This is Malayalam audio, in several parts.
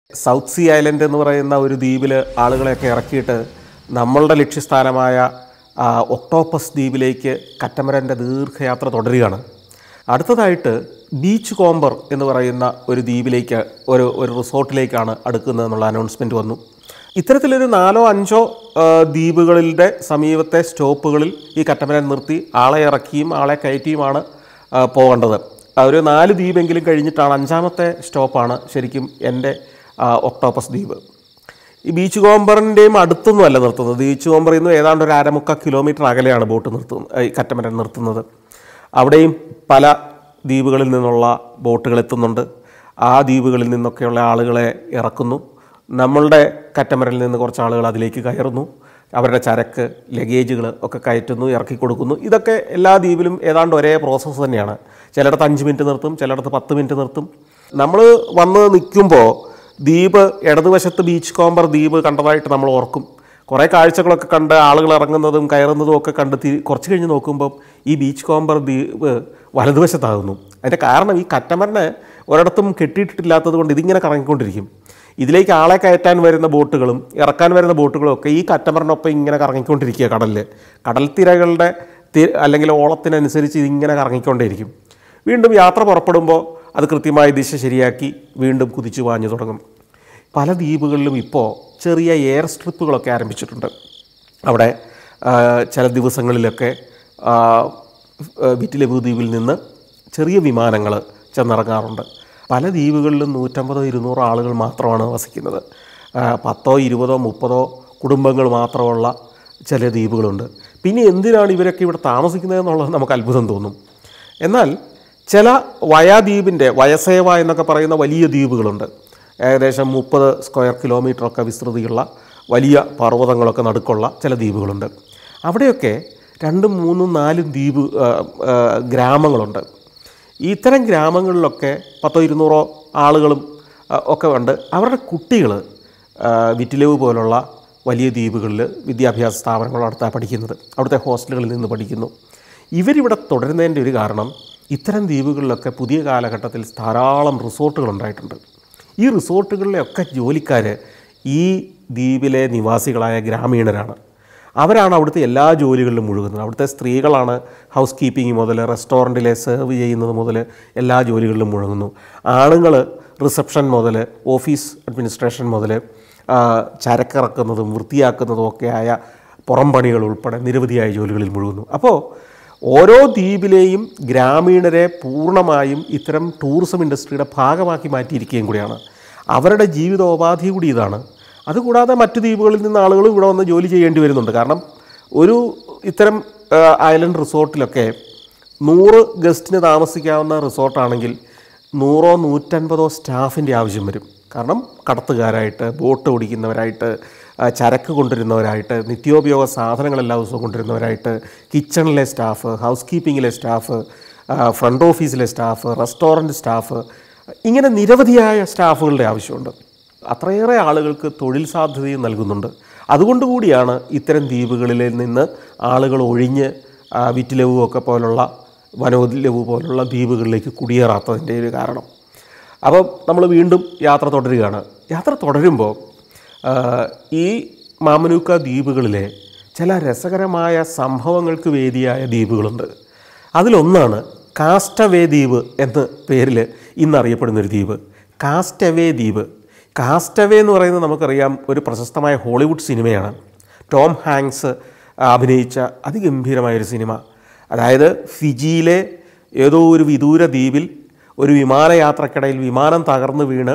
സൗത്ത് സീ ഐലൻഡ് എന്ന് പറയുന്ന ഒരു ദ്വീപിൽ ആളുകളെയൊക്കെ ഇറക്കിയിട്ട് നമ്മളുടെ ലക്ഷ്യസ്ഥാനമായ ആ, ഒക്ടോപ്പസ് ദ്വീപിലേക്ക് കറ്റമരൻ്റെ ദീർഘയാത്ര തുടരുകയാണ് അടുത്തതായിട്ട് ബീച്ച് കോമ്പർ എന്ന് പറയുന്ന ഒരു ദ്വീപിലേക്ക് ഒരു ഒരു റിസോർട്ടിലേക്കാണ് അടുക്കുന്നത് എന്നുള്ള അനൗൺസ്മെൻറ്റ് വന്നു ഇത്തരത്തിലൊരു നാലോ അഞ്ചോ ആ, ദ്വീപുകളുടെ സമീപത്തെ സ്റ്റോപ്പുകളിൽ ഈ കറ്റമരൻ നിർത്തി ആളെ ഇറക്കിയും ആളെ കയറ്റിയുമാണ് ആ, പോകേണ്ടത് ആ, ഒരു നാല് ദ്വീപെങ്കിലും കഴിഞ്ഞിട്ടാണ് അഞ്ചാമത്തെ സ്റ്റോപ്പാണ് ശരിക്കും എൻ്റെ ആ, ഒക്ടോപ്പസ് ദ്വീപ് ഈ ബീച്ച് കോമ്പറിൻ്റെയും അടുത്തൊന്നും അല്ല നിർത്തുന്നത് ബീച്ച് കോമ്പറിൽ നിന്ന് ഏതാണ്ട് ഒരു അരമുക്കാൽ കിലോമീറ്റർ അകലെയാണ് ബോട്ട് നിർത്തുന്നത് ഈ കറ്റമരൻ നിർത്തുന്നത് അവിടെയും പല ദ്വീപുകളിൽ നിന്നുള്ള ബോട്ടുകൾ എത്തുന്നുണ്ട് ആ ദ്വീപുകളിൽ നിന്നൊക്കെയുള്ള ആളുകളെ ഇറക്കുന്നു നമ്മളുടെ കറ്റമരനിൽ നിന്ന് കുറച്ച് ആളുകൾ അതിലേക്ക് കയറുന്നു അവരുടെ ചരക്ക് ലഗേജുകൾ ഒക്കെ കയറ്റുന്നു ഇറക്കി കൊടുക്കുന്നു ഇതൊക്കെ എല്ലാ ദ്വീപിലും ഏതാണ്ട് ഒരേ പ്രോസസ്സ് തന്നെയാണ് ചിലയിടത്ത് അഞ്ച് മിനിറ്റ് നിർത്തും ചിലയിടത്ത് പത്ത് മിനിറ്റ് നിർത്തും നമ്മൾ വന്ന് നിൽക്കുമ്പോൾ ദ്വീപ് ഇടതുവശത്ത് ബീച്ച് കോമ്പർ ദ്വീപ് കണ്ടതായിട്ട് നമ്മൾ ഓർക്കും കുറേ കാഴ്ചകളൊക്കെ കണ്ട് ആളുകൾ ഇറങ്ങുന്നതും കയറുന്നതും ഒക്കെ കണ്ട് തി കുറച്ച് കഴിഞ്ഞ് നോക്കുമ്പം ഈ ബീച്ച് കോമ്പർ ദ്വീപ് വലതുവശത്താകുന്നു അതിൻ്റെ കാരണം ഈ കറ്റമരന് ഒരിടത്തും കെട്ടിയിട്ടില്ലാത്തത് കൊണ്ട് ഇതിങ്ങനെ കറങ്ങിക്കൊണ്ടിരിക്കും ഇതിലേക്ക് ആളെ കയറ്റാൻ വരുന്ന ബോട്ടുകളും ഇറക്കാൻ വരുന്ന ബോട്ടുകളും ഒക്കെ ഈ കറ്റമറിനൊപ്പം ഇങ്ങനെ കറങ്ങിക്കൊണ്ടിരിക്കുക കടലിൽ കടൽ തിരകളുടെ തി- അല്ലെങ്കിൽ ഓളത്തിനനുസരിച്ച് ഇതിങ്ങനെ കറങ്ങിക്കൊണ്ടേയിരിക്കും വീണ്ടും യാത്ര പുറപ്പെടുമ്പോൾ അത് കൃത്യമായി ദിശ ശരിയാക്കി വീണ്ടും കുതിച്ചു പാഞ്ഞു തുടങ്ങും പല ദ്വീപുകളിലും ഇപ്പോൾ ചെറിയ എയർ സ്ട്രിപ്പുകളൊക്കെ ആരംഭിച്ചിട്ടുണ്ട് അവിടെ ആ, ചില ദിവസങ്ങളിലൊക്കെ ആ, ആ, വിറ്റിലബു ദ്വീപിൽ നിന്ന് ചെറിയ വിമാനങ്ങൾ ചെന്നിറങ്ങാറുണ്ട് പല ദ്വീപുകളിലും നൂറ്റമ്പതോ ഇരുന്നൂറോ ആളുകൾ മാത്രമാണ് വസിക്കുന്നത് ആ, പത്തോ ഇരുപതോ മുപ്പതോ കുടുംബങ്ങൾ മാത്രമുള്ള ചില ദ്വീപുകളുണ്ട് പിന്നെ എന്തിനാണ് ഇവരൊക്കെ ഇവിടെ താമസിക്കുന്നതെന്നുള്ളത് നമുക്ക് അത്ഭുതം തോന്നും എന്നാൽ ചില വയാദ്വീപിൻ്റെ വയസേവ എന്നൊക്കെ പറയുന്ന വലിയ ദ്വീപുകളുണ്ട് ഏകദേശം മുപ്പത് സ്ക്വയർ കിലോമീറ്ററൊക്കെ വിസ്തൃതിയുള്ള വലിയ പർവ്വതങ്ങളൊക്കെ നടുക്കുള്ള ചില ദ്വീപുകളുണ്ട് അവിടെയൊക്കെ രണ്ടും മൂന്നും നാലും ദ്വീപ് ആ, ആ, ഗ്രാമങ്ങളുണ്ട് ഇത്തരം ഗ്രാമങ്ങളിലൊക്കെ പത്തോ ഇരുന്നൂറോ ആളുകളും ആ, ഒക്കെ ഉണ്ട് അവരുടെ കുട്ടികൾ വിറ്റിലവ് പോലുള്ള വലിയ ദ്വീപുകളിൽ വിദ്യാഭ്യാസ സ്ഥാപനങ്ങളടുത്താണ് പഠിക്കുന്നത് അവിടുത്തെ ഹോസ്റ്റലുകളിൽ നിന്ന് പഠിക്കുന്നു ഇവരിവിടെ തുടരുന്നതിൻ്റെ ഒരു കാരണം ഇത്തരം ദ്വീപുകളിലൊക്കെ പുതിയ കാലഘട്ടത്തിൽ ധാരാളം റിസോർട്ടുകൾ ഉണ്ടായിട്ടുണ്ട് ഈ റിസോർട്ടുകളിലെയൊക്കെ ജോലിക്കാർ ഈ ദ്വീപിലെ നിവാസികളായ ഗ്രാമീണരാണ് അവരാണ് അവിടുത്തെ എല്ലാ ജോലികളിലും മുഴുകുന്നത് അവിടുത്തെ സ്ത്രീകളാണ് ഹൗസ് കീപ്പിംഗ് മുതൽ റെസ്റ്റോറൻറ്റിലെ സെർവ് ചെയ്യുന്നത് മുതൽ എല്ലാ ജോലികളിലും മുഴുകുന്നു ആണുങ്ങൾ റിസപ്ഷൻ മുതൽ ഓഫീസ് അഡ്മിനിസ്ട്രേഷൻ മുതൽ ആ, ചരക്കിറക്കുന്നതും വൃത്തിയാക്കുന്നതും ഒക്കെയായ പുറം പണികൾ ഉൾപ്പെടെ നിരവധിയായ ജോലികളിൽ മുഴുകുന്നു അപ്പോൾ ഓരോ ദ്വീപിലെയും ഗ്രാമീണരെ പൂർണ്ണമായും ഇത്തരം ടൂറിസം ഇൻഡസ്ട്രിയുടെ ഭാഗമാക്കി മാറ്റിയിരിക്കുകയും കൂടിയാണ് അവരുടെ ജീവിതോപാധി കൂടി ഇതാണ് അതുകൂടാതെ മറ്റു ദ്വീപുകളിൽ നിന്ന് ആളുകൾ ഇവിടെ വന്ന് ജോലി ചെയ്യേണ്ടി വരുന്നുണ്ട് കാരണം ഒരു ഇത്തരം ആ, ഐലൻഡ് റിസോർട്ടിലൊക്കെ നൂറ് ഗസ്റ്റിന് താമസിക്കാവുന്ന റിസോർട്ടാണെങ്കിൽ നൂറോ നൂറ്റൻപതോ സ്റ്റാഫിൻ്റെ ആവശ്യം വരും കാരണം കടത്തുകാരായിട്ട് ബോട്ട് ഓടിക്കുന്നവരായിട്ട് ആ, ചരക്ക് കൊണ്ടുവരുന്നവരായിട്ട് നിത്യോപയോഗ സാധനങ്ങൾ എല്ലാ ദിവസവും കൊണ്ടുവരുന്നവരായിട്ട് കിച്ചണിലെ സ്റ്റാഫ് ഹൗസ് കീപ്പിങ്ങിലെ സ്റ്റാഫ് ആ, ഫ്രണ്ട് ഓഫീസിലെ സ്റ്റാഫ് റെസ്റ്റോറൻറ്റ് സ്റ്റാഫ് ഇങ്ങനെ നിരവധിയായ സ്റ്റാഫുകളുടെ ആവശ്യമുണ്ട് അത്രയേറെ ആളുകൾക്ക് തൊഴിൽ സാധ്യതയും നൽകുന്നുണ്ട് അതുകൊണ്ട് കൂടിയാണ് ഇത്തരം ദ്വീപുകളിൽ നിന്ന് ആളുകൾ ഒഴിഞ്ഞ് ആ, വിറ്റിലവു ഒക്കെ പോലുള്ള വനോലവു പോലുള്ള ദ്വീപുകളിലേക്ക് കുടിയേറാത്തതിൻ്റെ ഒരു കാരണം അപ്പം നമ്മൾ വീണ്ടും യാത്ര തുടരുകയാണ് യാത്ര തുടരുമ്പോൾ ആ, ഈ മാമനൂക്ക ദ്വീപുകളിലെ ചില രസകരമായ സംഭവങ്ങൾക്ക് വേദിയായ ദ്വീപുകളുണ്ട് അതിലൊന്നാണ് കാസ്റ്റവേ ദ്വീപ് എന്ന പേരിൽ ഇന്നറിയപ്പെടുന്നൊരു ദ്വീപ് കാസ്റ്റവേ ദ്വീപ് കാസ്റ്റവേ എന്ന് പറയുന്നത് നമുക്കറിയാം ഒരു പ്രശസ്തമായ ഹോളിവുഡ് സിനിമയാണ് ടോം ഹാങ്സ് അഭിനയിച്ച അതിഗംഭീരമായൊരു സിനിമ അതായത് ഫിജിയിലെ ഏതോ ഒരു വിദൂര ദ്വീപിൽ ഒരു വിമാനയാത്രക്കിടയിൽ വിമാനം തകർന്നു വീണ്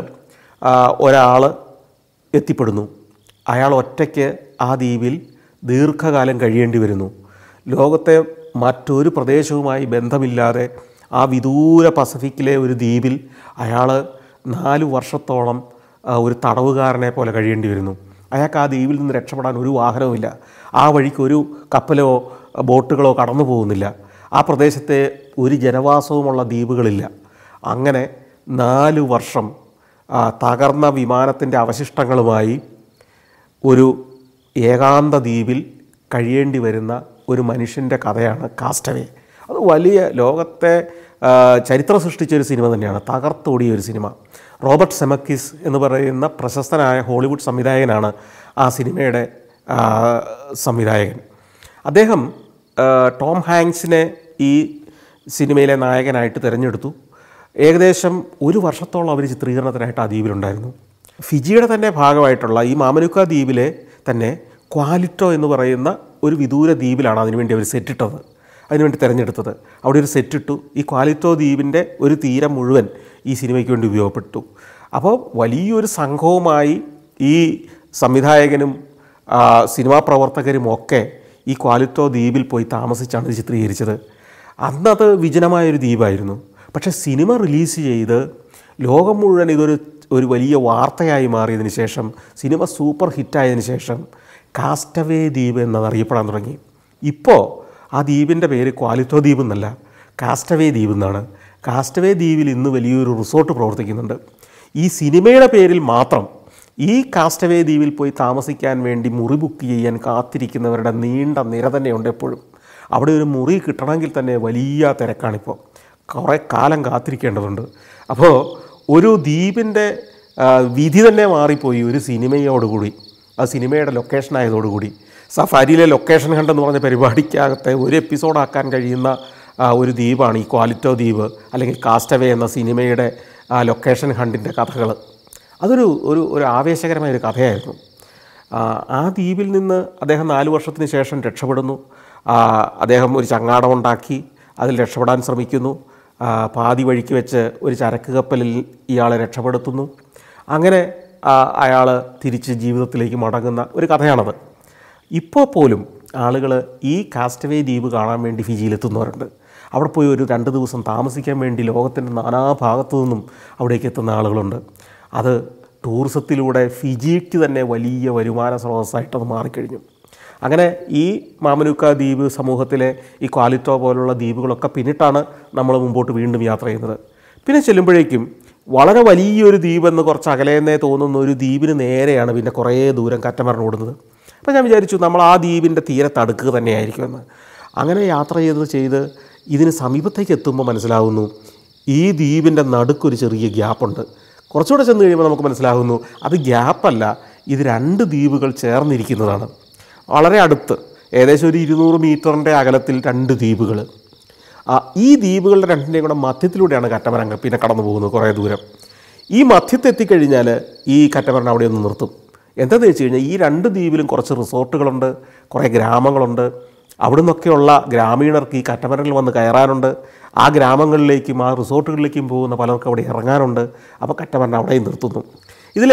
ഒരാൾ എത്തിപ്പെടുന്നു അയാൾ ഒറ്റയ്ക്ക് ആ ദ്വീപിൽ ദീർഘകാലം കഴിയേണ്ടി വരുന്നു ലോകത്തെ മറ്റൊരു പ്രദേശവുമായി ബന്ധമില്ലാതെ ആ വിദൂര പസഫിക്കിലെ ഒരു ദ്വീപിൽ അയാൾ നാല് വർഷത്തോളം ആ, ഒരു തടവുകാരനെ പോലെ കഴിയേണ്ടി വരുന്നു അയാൾക്ക് ആ ദ്വീപിൽ നിന്ന് രക്ഷപ്പെടാൻ ഒരു വാഹനവുമില്ല ആ വഴിക്ക് ഒരു കപ്പലോ ബോട്ടുകളോ കടന്നു പോകുന്നില്ല ആ പ്രദേശത്തെ ഒരു ജനവാസവുമുള്ള ദ്വീപുകളില്ല അങ്ങനെ നാല് വർഷം ആ, തകർന്ന വിമാനത്തിൻ്റെ അവശിഷ്ടങ്ങളുമായി ഒരു ഏകാന്ത ദ്വീപിൽ കഴിയേണ്ടി വരുന്ന ഒരു മനുഷ്യൻ്റെ കഥയാണ് കാസ്റ്റവേ അത് വലിയ ലോകത്തെ ആ, ചരിത്രം സൃഷ്ടിച്ച ഒരു സിനിമ തന്നെയാണ് തകർത്തോടിയ ഒരു സിനിമ റോബർട്ട് സെമക്കിസ് എന്ന് പറയുന്ന പ്രശസ്തനായ ഹോളിവുഡ് സംവിധായകനാണ് ആ സിനിമയുടെ ആ, സംവിധായകൻ അദ്ദേഹം ആ, ടോം ഹാങ്സിനെ ഈ സിനിമയിലെ നായകനായിട്ട് തിരഞ്ഞെടുത്തു ഏകദേശം ഒരു വർഷത്തോളം അവർ ചിത്രീകരണത്തിനായിട്ട് ആ ദ്വീപിലുണ്ടായിരുന്നു ഫിജിയുടെ തന്നെ ഭാഗമായിട്ടുള്ള ഈ മാമനുക്ക ദ്വീപിലെ തന്നെ ക്വാലിറ്റോ എന്ന് പറയുന്ന ഒരു വിദൂര ദ്വീപിലാണ് അതിനുവേണ്ടി അവർ സെറ്റിട്ടത് അതിനുവേണ്ടി തിരഞ്ഞെടുത്തത് അവിടെ ഒരു സെറ്റിട്ടു ഈ ക്വാലിറ്റോ ദ്വീപിൻ്റെ ഒരു തീരം മുഴുവൻ ഈ സിനിമയ്ക്ക് വേണ്ടി ഉപയോഗപ്പെട്ടു അപ്പോൾ വലിയൊരു സംഘവുമായി ഈ സംവിധായകനും ആ, സിനിമാ പ്രവർത്തകരും ഒക്കെ ഈ ക്വാലിറ്റോ ദ്വീപിൽ പോയി താമസിച്ചാണ് ഇത് ചിത്രീകരിച്ചത് അന്നത് വിജനമായൊരു ദ്വീപായിരുന്നു പക്ഷേ സിനിമ റിലീസ് ചെയ്ത് ലോകം മുഴുവൻ ഇതൊരു ഒരു വലിയ വാർത്തയായി മാറിയതിന് ശേഷം സിനിമ സൂപ്പർ ഹിറ്റായതിനു ശേഷം കാസ്റ്റവേ ദ്വീപ് എന്നത് അറിയപ്പെടാൻ തുടങ്ങി ഇപ്പോൾ ആ ദ്വീപിൻ്റെ പേര് ക്വാലിറ്റോ ദ്വീപ് എന്നല്ല കാസ്റ്റവേ ദ്വീപ് എന്നാണ് കാസ്റ്റവേ ദ്വീപിൽ ഇന്ന് വലിയൊരു റിസോർട്ട് പ്രവർത്തിക്കുന്നുണ്ട് ഈ സിനിമയുടെ പേരിൽ മാത്രം ഈ കാസ്റ്റവേ ദ്വീപിൽ പോയി താമസിക്കാൻ വേണ്ടി മുറി ബുക്ക് ചെയ്യാൻ കാത്തിരിക്കുന്നവരുടെ നീണ്ട നിര തന്നെയുണ്ട് എപ്പോഴും അവിടെ ഒരു മുറി കിട്ടണമെങ്കിൽ തന്നെ വലിയ തിരക്കാണിപ്പോൾ കുറേ കാലം കാത്തിരിക്കേണ്ടതുണ്ട് അപ്പോൾ ഒരു ദ്വീപിൻ്റെ ആ, വിധി തന്നെ മാറിപ്പോയി ഒരു സിനിമയോടുകൂടി ആ സിനിമയുടെ ലൊക്കേഷൻ ആയതോടുകൂടി സഫാരിയിലെ ലൊക്കേഷൻ ഹണ്ട് എന്ന് പറഞ്ഞ പരിപാടിക്കകത്തെ ഒരു എപ്പിസോഡാക്കാൻ കഴിയുന്ന ആ, ഒരു ദ്വീപാണ് ഈ ക്വാലിറ്റോ ദ്വീപ് അല്ലെങ്കിൽ കാസ്റ്റവേ എന്ന സിനിമയുടെ ആ ലൊക്കേഷൻ ഹണ്ടിൻ്റെ കഥകൾ അതൊരു ഒരു ഒരു ആവേശകരമായ ഒരു കഥയായിരുന്നു ആ, ആ ദ്വീപിൽ നിന്ന് അദ്ദേഹം നാല് വർഷത്തിന് ശേഷം രക്ഷപ്പെടുന്നു ആ, അദ്ദേഹം ഒരു ചങ്ങാടം ഉണ്ടാക്കി അതിൽ രക്ഷപ്പെടാൻ ശ്രമിക്കുന്നു ആ, പാതി വഴിക്ക് വെച്ച് ഒരു ചരക്ക് കപ്പലിൽ ഇയാളെ രക്ഷപ്പെടുത്തുന്നു അങ്ങനെ അയാൾ തിരിച്ച് ജീവിതത്തിലേക്ക് മടങ്ങുന്ന ഒരു കഥയാണത് ഇപ്പോൾ പോലും ആളുകൾ ഈ കാസ്റ്റവേ ദ്വീപ് കാണാൻ വേണ്ടി ഫിജിയിലെത്തുന്നവരുണ്ട് അവിടെ പോയി ഒരു രണ്ട് ദിവസം താമസിക്കാൻ വേണ്ടി ലോകത്തിൻ്റെ നാനാഭാഗത്തു നിന്നും അവിടേക്ക് എത്തുന്ന ആളുകളുണ്ട് അത് ടൂറിസത്തിലൂടെ ഫിജിക്ക് തന്നെ വലിയ വരുമാന സ്രോതസ്സായിട്ടത് മാറിക്കഴിഞ്ഞു അങ്ങനെ ഈ മാമനുക്ക ദ്വീപ് സമൂഹത്തിലെ ഈ ക്വാലിറ്റോ പോലുള്ള ദ്വീപുകളൊക്കെ പിന്നിട്ടാണ് നമ്മൾ മുമ്പോട്ട് വീണ്ടും യാത്ര ചെയ്യുന്നത് പിന്നെ ചെല്ലുമ്പോഴേക്കും വളരെ വലിയൊരു ദ്വീപെന്ന് കുറച്ച് അകലേന്നേ തോന്നുന്ന ഒരു ദ്വീപിന് നേരെയാണ് പിന്നെ കുറേ ദൂരം കറ്റമറൻ ഓടുന്നത് അപ്പോൾ ഞാൻ വിചാരിച്ചു നമ്മൾ ആ ദ്വീപിൻ്റെ തീരെ തടുക്കുക തന്നെയായിരിക്കുമെന്ന് അങ്ങനെ യാത്ര ചെയ്ത് ചെയ്ത് ഇതിന് സമീപത്തേക്ക് എത്തുമ്പോൾ മനസ്സിലാവുന്നു ഈ ദ്വീപിൻ്റെ നടുക്കൊരു ചെറിയ ഗ്യാപ്പുണ്ട് കുറച്ചുകൂടെ ചെന്ന് കഴിയുമ്പോൾ നമുക്ക് മനസ്സിലാകുന്നു അത് ഗ്യാപ്പല്ല ഇത് രണ്ട് ദ്വീപുകൾ ചേർന്നിരിക്കുന്നതാണ് വളരെ അടുത്ത് ഏകദേശം ഒരു ഇരുന്നൂറ് മീറ്ററിൻ്റെ അകലത്തിൽ രണ്ട് ദ്വീപുകൾ ആ, ഈ ദ്വീപുകളുടെ രണ്ടിൻ്റെയും കൂടെ മധ്യത്തിലൂടെയാണ് കറ്റമരം പിന്നെ കടന്നു പോകുന്നത് കുറേ ദൂരം ഈ മധ്യത്തെത്തിക്കഴിഞ്ഞാൽ ഈ കറ്റമരൻ അവിടെ ഒന്ന് നിർത്തും എന്താണെന്ന് വെച്ച് കഴിഞ്ഞാൽ ഈ രണ്ട് ദ്വീപിലും കുറച്ച് റിസോർട്ടുകളുണ്ട് കുറേ ഗ്രാമങ്ങളുണ്ട് അവിടെ നിന്നൊക്കെയുള്ള ഗ്രാമീണർക്ക് ഈ കറ്റമരനിൽ വന്ന് കയറാനുണ്ട് ആ ഗ്രാമങ്ങളിലേക്കും ആ റിസോർട്ടുകളിലേക്കും പോകുന്ന പലർക്കും അവിടെ ഇറങ്ങാനുണ്ട് അപ്പോൾ കറ്റമരൻ അവിടെയും നിർത്തുന്നു ഇതിൽ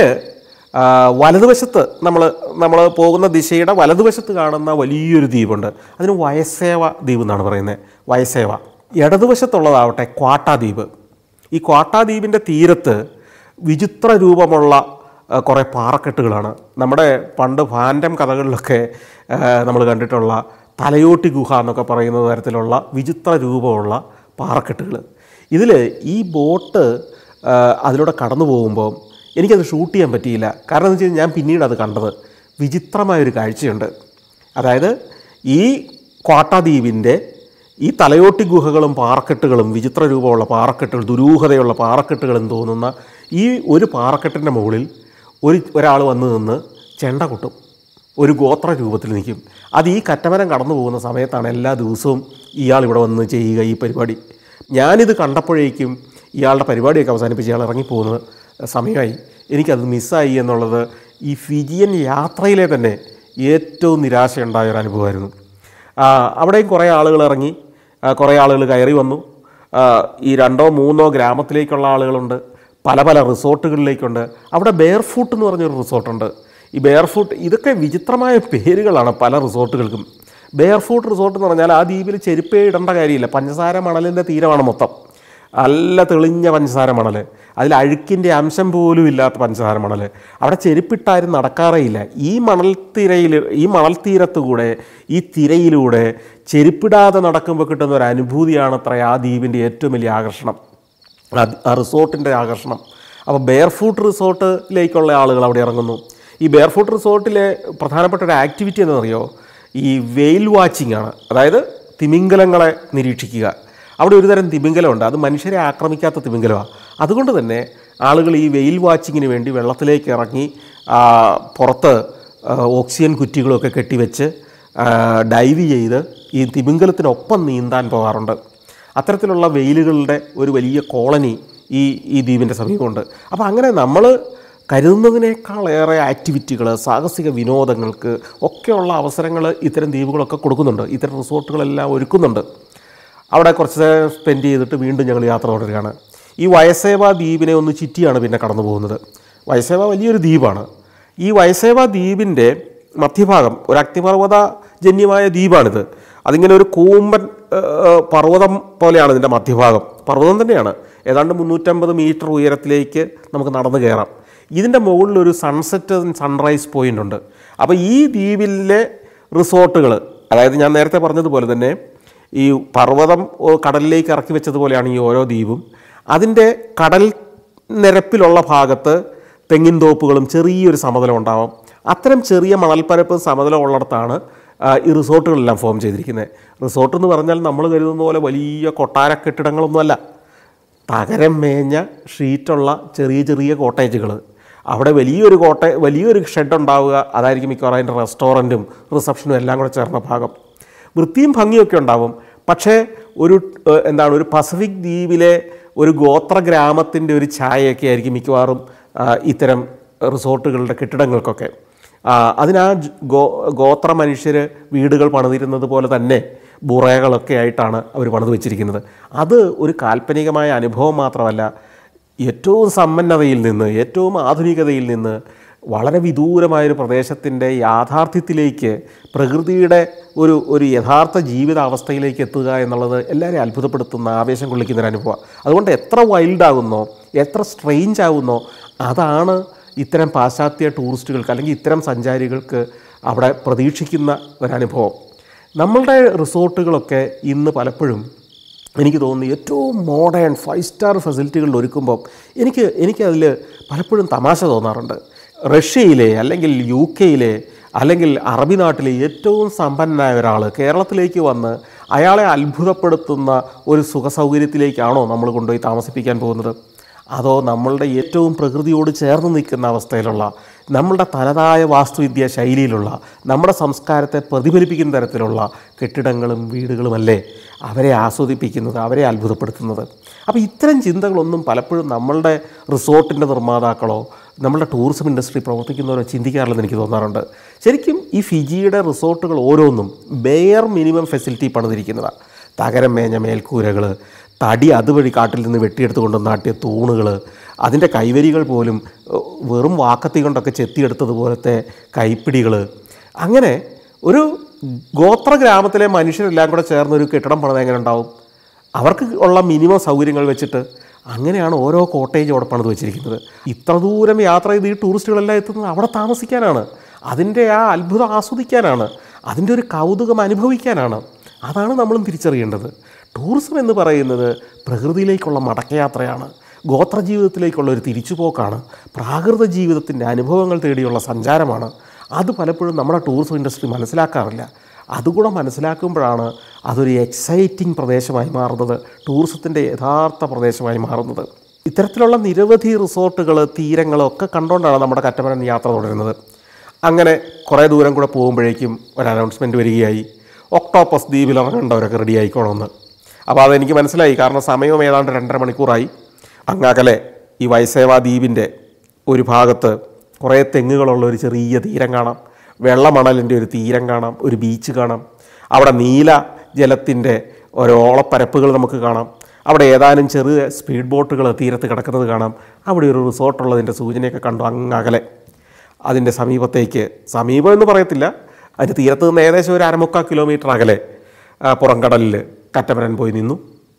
വലതുവശത്ത് നമ്മൾ നമ്മൾ പോകുന്ന ദിശയുടെ വലതുവശത്ത് കാണുന്ന വലിയൊരു ദ്വീപുണ്ട് അതിന് വയസ്സേവ ദ്വീപ് എന്നാണ് പറയുന്നത് വയസ്സേവ ഇടതുവശത്തുള്ളതാവട്ടെ ക്വാട്ടാ ദ്വീപ് ഈ ക്വാട്ടാ ദ്വീപിൻ്റെ തീരത്ത് വിചിത്ര രൂപമുള്ള ആ, കുറേ പാറക്കെട്ടുകളാണ് നമ്മുടെ പണ്ട് ഫാൻറ്റം കഥകളിലൊക്കെ നമ്മൾ കണ്ടിട്ടുള്ള തലയോട്ടി ഗുഹ എന്നൊക്കെ പറയുന്ന തരത്തിലുള്ള വിചിത്ര രൂപമുള്ള പാറക്കെട്ടുകൾ ഇതിൽ ഈ ബോട്ട് ആ, അതിലൂടെ കടന്നു പോകുമ്പോൾ എനിക്കത് ഷൂട്ട് ചെയ്യാൻ പറ്റിയില്ല കാരണം എന്ന് വെച്ച് കഴിഞ്ഞാൽ ഞാൻ പിന്നീട് അത് കണ്ടത് വിചിത്രമായൊരു കാഴ്ചയുണ്ട് അതായത് ഈ ക്വാട്ടാദ്വീപിൻ്റെ ഈ തലയോട്ടി ഗുഹകളും പാറക്കെട്ടുകളും വിചിത്ര രൂപമുള്ള പാറക്കെട്ടുകൾ ദുരൂഹതയുള്ള പാറക്കെട്ടുകളും തോന്നുന്ന ഈ ഒരു പാറക്കെട്ടിൻ്റെ മുകളിൽ ഒരു ഒരാൾ വന്ന് നിന്ന് ചെണ്ട കൊട്ടും ഒരു ഗോത്ര രൂപത്തിൽ നിൽക്കും അത് ഈ കറ്റമരം കടന്നു പോകുന്ന സമയത്താണ് എല്ലാ ദിവസവും ഇയാൾ ഇവിടെ വന്ന് ചെയ്യുക ഈ പരിപാടി ഞാനിത് കണ്ടപ്പോഴേക്കും ഇയാളുടെ പരിപാടിയൊക്കെ അവസാനിപ്പിച്ച് ഇയാൾ ഇറങ്ങിപ്പോകുന്നത് സമയമായി എനിക്കത് മിസ്സായി എന്നുള്ളത് ഈ ഫിജിയൻ യാത്രയിലെ തന്നെ ഏറ്റവും നിരാശയുണ്ടായ ഒരു അനുഭവമായിരുന്നു ആ, അവിടെയും കുറേ ആളുകൾ ഇറങ്ങി ആ, കുറേ ആളുകൾ കയറി വന്നു ആ, ഈ രണ്ടോ മൂന്നോ ഗ്രാമത്തിലേക്കുള്ള ആളുകളുണ്ട് പല പല റിസോർട്ടുകളിലേക്കുണ്ട് അവിടെ ബെയർ ഫൂട്ട് എന്ന് പറഞ്ഞൊരു റിസോർട്ടുണ്ട് ഈ ബെയർ ഫൂട്ട് ഇതൊക്കെ വിചിത്രമായ പേരുകളാണ് പല റിസോർട്ടുകൾക്കും ബെയർ ഫൂട്ട് റിസോർട്ട് എന്ന് പറഞ്ഞാൽ ആ ദ്വീപിൽ ചെരുപ്പേ ഇടേണ്ട കാര്യമില്ല പഞ്ചസാര മണലിൻ്റെ തീരമാണ് മൊത്തം നല്ല തെളിഞ്ഞ പഞ്ചസാര മണൽ അതിൽ അഴുക്കിൻ്റെ അംശം പോലും ഇല്ലാത്ത പഞ്ചസാര മണൽ അവിടെ ചെരുപ്പിട്ടാരും നടക്കാറേയില്ല ഈ മണൽത്തിരയിൽ ഈ മണൽത്തീരത്ത് കൂടെ ഈ തിരയിലൂടെ ചെരുപ്പിടാതെ നടക്കുമ്പോൾ കിട്ടുന്ന ഒരു അനുഭൂതിയാണ് അത്ര ആ ദ്വീപിൻ്റെ ഏറ്റവും വലിയ ആകർഷണം അത് ആ റിസോർട്ടിൻ്റെ ആകർഷണം അപ്പോൾ ബെയർ ഫൂട്ട് റിസോർട്ടിലേക്കുള്ള ആളുകൾ അവിടെ ഇറങ്ങുന്നു ഈ ബെയർ ഫൂട്ട് റിസോർട്ടിലെ പ്രധാനപ്പെട്ട ഒരു ആക്ടിവിറ്റി എന്താണെന്നറിയോ ഈ വെയിൽ വാച്ചിങ് ആണ് അതായത് തിമിംഗലങ്ങളെ നിരീക്ഷിക്കുക അവിടെ ഒരു തരം തിമിംഗലമുണ്ട് അത് മനുഷ്യരെ ആക്രമിക്കാത്ത തിമിംഗലമാണ് അതുകൊണ്ട് തന്നെ ആളുകൾ ഈ വെയിൽ വാച്ചിങ്ങിന് വേണ്ടി വെള്ളത്തിലേക്ക് ഇറങ്ങി ആ, പുറത്ത് ആ, ഓക്സിജൻ കുറ്റികളൊക്കെ കെട്ടിവെച്ച് ആ, ഡൈവ് ചെയ്ത് ഈ തിമിംഗലത്തിനൊപ്പം നീന്താൻ പോകാറുണ്ട് അത്തരത്തിലുള്ള വെയിലുകളുടെ ഒരു വലിയ കോളനി ഈ ഈ ദ്വീപിൻ്റെ സമീപമുണ്ട് അപ്പോൾ അങ്ങനെ നമ്മൾ കരുതുന്നതിനേക്കാളേറെ ആക്ടിവിറ്റികൾ സാഹസിക വിനോദങ്ങൾക്ക് ഒക്കെയുള്ള അവസരങ്ങൾ ഇത്തരം ദ്വീപുകളൊക്കെ കൊടുക്കുന്നുണ്ട് ഇത്തരം റിസോർട്ടുകളെല്ലാം ഒരുക്കുന്നുണ്ട് അവിടെ കുറച്ച് നേരം സ്പെൻഡ് ചെയ്തിട്ട് വീണ്ടും ഞങ്ങൾ യാത്ര തുടരുകയാണ് ഈ വയസേവ ദ്വീപിനെ ഒന്ന് ചുറ്റിയാണ് പിന്നെ കടന്നു പോകുന്നത് വയസേവ വലിയൊരു ദ്വീപാണ് ഈ വയസേവ ദ്വീപിൻ്റെ മധ്യഭാഗം ഒരു അഗ്നിപർവ്വത ജന്യമായ ദ്വീപാണിത് അതിങ്ങനെ ഒരു കൂമ്പൻ ഏഹ്, പർവ്വതം പോലെയാണ് ഇതിൻ്റെ മധ്യഭാഗം പർവ്വതം തന്നെയാണ് ഏതാണ്ട് മുന്നൂറ്റമ്പത് മീറ്റർ ഉയരത്തിലേക്ക് നമുക്ക് നടന്നു കയറാം ഇതിൻ്റെ മുകളിൽ ഒരു സൺസെറ്റ് സൺറൈസ് പോയിൻ്റ് ഉണ്ട് അപ്പോൾ ഈ ദ്വീപിലെ റിസോർട്ടുകൾ അതായത് ഞാൻ നേരത്തെ പറഞ്ഞതുപോലെ തന്നെ ഈ പർവ്വതം ഓ, കടലിലേക്ക് ഇറക്കി വെച്ചതുപോലെയാണ് ഈ ഓരോ ദ്വീപും അതിൻ്റെ കടൽ നിരപ്പിലുള്ള ഭാഗത്ത് തെങ്ങിൻ തോപ്പുകളും ചെറിയൊരു സമതലം ഉണ്ടാവും അത്തരം ചെറിയ മണൽപ്പരപ്പും സമതലം ഉള്ളിടത്താണ് ആ, ഈ റിസോർട്ടുകളെല്ലാം ഫോം ചെയ്തിരിക്കുന്നത് റിസോർട്ട് എന്ന് പറഞ്ഞാൽ നമ്മൾ കരുതുന്ന പോലെ വലിയ കൊട്ടാര കെട്ടിടങ്ങളൊന്നുമല്ല തകരം മേഞ്ഞ ഷീറ്റുള്ള ചെറിയ ചെറിയ കോട്ടേജുകൾ അവിടെ വലിയൊരു കോട്ട വലിയൊരു ഷെഡ് ഉണ്ടാവുക അതായിരിക്കും മിക്കവാറും അതിൻ്റെ റെസ്റ്റോറൻറ്റും റിസപ്ഷനും എല്ലാം കൂടെ ചേർന്ന ഭാഗം വൃത്തിയും ഭംഗിയൊക്കെ ഉണ്ടാവും പക്ഷേ ഒരു ഏഹ്, എന്താണ് ഒരു പസഫിക് ദ്വീപിലെ ഒരു ഗോത്ര ഗ്രാമത്തിൻ്റെ ഒരു ഛായയൊക്കെ ആയിരിക്കും മിക്കവാറും ആ, ഇത്തരം റിസോർട്ടുകളുടെ കെട്ടിടങ്ങൾക്കൊക്കെ ആ, അതിനാ ജ്- ഗോ ഗോത്ര മനുഷ്യർ വീടുകൾ പണിതിരുന്നത് പോലെ തന്നെ ബുറകളൊക്കെ ആയിട്ടാണ് അവർ പണിത് വെച്ചിരിക്കുന്നത് അത് ഒരു കാൽപ്പനികമായ അനുഭവം മാത്രമല്ല ഏറ്റവും സമ്പന്നതയിൽ നിന്ന് ഏറ്റവും ആധുനികതയിൽ നിന്ന് വളരെ വിദൂരമായൊരു പ്രദേശത്തിൻ്റെ യാഥാർത്ഥ്യത്തിലേക്ക് പ്രകൃതിയുടെ ഒരു ഒരു യഥാർത്ഥ ജീവിതാവസ്ഥയിലേക്ക് എത്തുക എന്നുള്ളത് എല്ലാവരെയും അത്ഭുതപ്പെടുത്തുന്ന ആവേശം കൊള്ളിക്കുന്ന ഒരു അനുഭവം അതുകൊണ്ട് എത്ര വൈൽഡ് ആകുന്നോ എത്ര സ്ട്രെയിഞ്ച് ആകുന്നോ അതാണ് ഇത്തരം പാശ്ചാത്യ ടൂറിസ്റ്റുകൾക്ക് അല്ലെങ്കിൽ ഇത്തരം സഞ്ചാരികൾക്ക് അവിടെ പ്രതീക്ഷിക്കുന്ന ഒരനുഭവം നമ്മളുടെ റിസോർട്ടുകളൊക്കെ ഇന്ന് പലപ്പോഴും എനിക്ക് തോന്നുന്നു ഏറ്റവും മോഡേൺ ഫൈവ് സ്റ്റാർ ഫെസിലിറ്റികളിൽ ഒരുക്കുമ്പോൾ എനിക്ക് എനിക്കതിൽ പലപ്പോഴും തമാശ തോന്നാറുണ്ട് റഷ്യയിലെ അല്ലെങ്കിൽ യു കെയിലെ അല്ലെങ്കിൽ അറബി നാട്ടിലെ ഏറ്റവും സമ്പന്നനായ ഒരാൾ കേരളത്തിലേക്ക് വന്ന് അയാളെ അത്ഭുതപ്പെടുത്തുന്ന ഒരു സുഖസൗകര്യത്തിലേക്കാണോ നമ്മൾ കൊണ്ടുപോയി താമസിപ്പിക്കാൻ പോകുന്നത് അതോ നമ്മളുടെ ഏറ്റവും പ്രകൃതിയോട് ചേർന്ന് നിൽക്കുന്ന അവസ്ഥയിലുള്ള നമ്മളുടെ തനതായ വാസ്തുവിദ്യ ശൈലിയിലുള്ള നമ്മുടെ സംസ്കാരത്തെ പ്രതിഫലിപ്പിക്കുന്ന തരത്തിലുള്ള കെട്ടിടങ്ങളും വീടുകളുമല്ലേ അവരെ ആസ്വദിപ്പിക്കുന്നത് അവരെ അത്ഭുതപ്പെടുത്തുന്നത് അപ്പോൾ ഇത്തരം ചിന്തകളൊന്നും പലപ്പോഴും നമ്മളുടെ റിസോർട്ടിൻ്റെ നിർമ്മാതാക്കളോ നമ്മളുടെ ടൂറിസം ഇൻഡസ്ട്രി പ്രവർത്തിക്കുന്നവരോ ചിന്തിക്കാറില്ലെന്ന് എനിക്ക് തോന്നാറുണ്ട് ശരിക്കും ഈ ഫിജിയുടെ റിസോർട്ടുകൾ ഓരോന്നും ബെയർ മിനിമം ഫെസിലിറ്റി പണിതിരിക്കുന്നതാണ് തകരം മേഞ്ഞ മേൽക്കൂരകൾ തടി അതുവഴി കാട്ടിൽ നിന്ന് വെട്ടിയെടുത്ത് കൊണ്ട് നാട്ടിയ തൂണുകൾ അതിൻ്റെ കൈവരികൾ പോലും ഏഹ്, വെറും വാക്കത്തി കൊണ്ടൊക്കെ ചെത്തിയെടുത്തതുപോലത്തെ കൈപ്പിടികൾ അങ്ങനെ ഒരു ഗോത്ര ഗ്രാമത്തിലെ മനുഷ്യരെല്ലാം കൂടെ ചേർന്ന് ഒരു കെട്ടിടം പണിത് എങ്ങനെ ഉണ്ടാവും അവർക്ക് ഉള്ള മിനിമം സൗകര്യങ്ങൾ വെച്ചിട്ട് അങ്ങനെയാണ് ഓരോ കോട്ടേജും അവിടെ പണിത് വെച്ചിരിക്കുന്നത് ഇത്ര ദൂരം യാത്ര ചെയ്ത് ഈ ടൂറിസ്റ്റുകളെല്ലാം എത്തുന്നത് അവിടെ താമസിക്കാനാണ് അതിൻ്റെ ആ അത്ഭുതം ആസ്വദിക്കാനാണ് അതിൻ്റെ ഒരു കൗതുകം അനുഭവിക്കാനാണ് അതാണ് നമ്മളും തിരിച്ചറിയേണ്ടത് ടൂറിസം എന്ന് പറയുന്നത് പ്രകൃതിയിലേക്കുള്ള മടക്കയാത്രയാണ് ഗോത്ര ജീവിതത്തിലേക്കുള്ള ഒരു തിരിച്ചുപോക്കാണ് പ്രാകൃത ജീവിതത്തിൻ്റെ അനുഭവങ്ങൾ തേടിയുള്ള സഞ്ചാരമാണ് അത് പലപ്പോഴും നമ്മുടെ ടൂറിസം ഇൻഡസ്ട്രി മനസ്സിലാക്കാറില്ല അതുകൂടെ മനസ്സിലാക്കുമ്പോഴാണ് അതൊരു എക്സൈറ്റിംഗ് പ്രദേശമായി മാറുന്നത് ടൂറിസത്തിൻ്റെ യഥാർത്ഥ പ്രദേശമായി മാറുന്നത് ഇത്തരത്തിലുള്ള നിരവധി റിസോർട്ടുകൾ തീരങ്ങളൊക്കെ കണ്ടുകൊണ്ടാണ് നമ്മുടെ കറ്റമരൻ യാത്ര തുടരുന്നത് അങ്ങനെ കുറേ ദൂരം കൂടെ പോകുമ്പോഴേക്കും ഒരു അനൗൺസ്മെൻറ്റ് വരികയായി ഒക്ടോപ്പസ് ദ്വീപിൽ ഇറങ്ങേണ്ടവരൊക്കെ റെഡി ആയിക്കോണമെന്ന് അപ്പോൾ അതെനിക്ക് മനസ്സിലായി കാരണം സമയം ഏതാണ്ട് രണ്ടര മണിക്കൂറായി അങ്ങകലെ ഈ വൈസേവ ദ്വീപിൻ്റെ ഒരു ഭാഗത്ത് കുറേ തെങ്ങുകളുള്ള ഒരു ചെറിയ തീരം കാണാം വെള്ളമണലിൻ്റെ ഒരു തീരം കാണാം ഒരു ബീച്ച് കാണാം അവിടെ നീല ജലത്തിൻ്റെ ഓരോ ഓളപ്പരപ്പുകൾ നമുക്ക് കാണാം അവിടെ ഏതാനും ചെറിയ സ്പീഡ് ബോട്ടുകൾ തീരത്ത് കിടക്കുന്നത് കാണാം അവിടെ ഒരു റിസോർട്ടുള്ളതിൻ്റെ സൂചനയൊക്കെ കണ്ടു അങ്ങകലെ അതിൻ്റെ സമീപത്തേക്ക് സമീപം എന്ന് പറയത്തില്ല അതിൻ്റെ തീരത്ത് നിന്ന് ഏകദേശം ഒരു അരമുക്കാൽ കിലോമീറ്റർ അകലെ ആ, പുറംകടലിൽ കറ്റമരൻ പോയി നിന്നു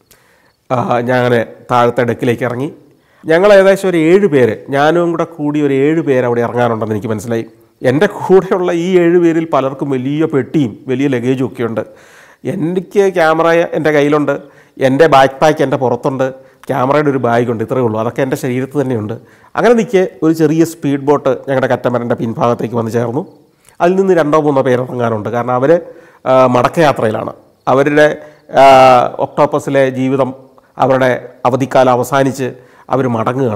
ആ, ഞാൻ താഴത്തെ ഡെക്കിലേക്ക് ഇറങ്ങി ഞങ്ങൾ ഏകദേശം ഒരു ഏഴ് പേര് ഞാനും കൂടെ കൂടി ഒരു ഏഴ് പേര് അവിടെ ഇറങ്ങാനുണ്ടെന്ന് എനിക്ക് മനസ്സിലായി എൻ്റെ കൂടെയുള്ള ഈ ഏഴ് പേരിൽ പലർക്കും വലിയ പെട്ടിയും വലിയ ലഗേജും ഒക്കെ ഉണ്ട് എനിക്ക് ക്യാമറ എൻ്റെ കയ്യിലുണ്ട് എൻ്റെ ബാക്ക് പാക്ക് എൻ്റെ പുറത്തുണ്ട് ക്യാമറയുടെ ഒരു ബാഗുണ്ട് ഇത്രയേ ഉള്ളൂ അതൊക്കെ എൻ്റെ ശരീരത്ത് തന്നെയുണ്ട് അങ്ങനെ നിൽക്കെ ഒരു ചെറിയ സ്പീഡ് ബോട്ട് ഞങ്ങളുടെ കറ്റമരൻ്റെ പിൻഭാഗത്തേക്ക് വന്ന് ചേർന്നു അതിൽ നിന്ന് രണ്ടോ മൂന്നോ പേര് ഇറങ്ങാനുണ്ട് കാരണം അവർ മടക്കയാത്രയിലാണ് അവരുടെ ആ, ഒക്ടോപ്പസിലെ ജീവിതം അവരുടെ അവധിക്കാലം അവസാനിച്ച് അവർ മടങ്ങുകയാണ്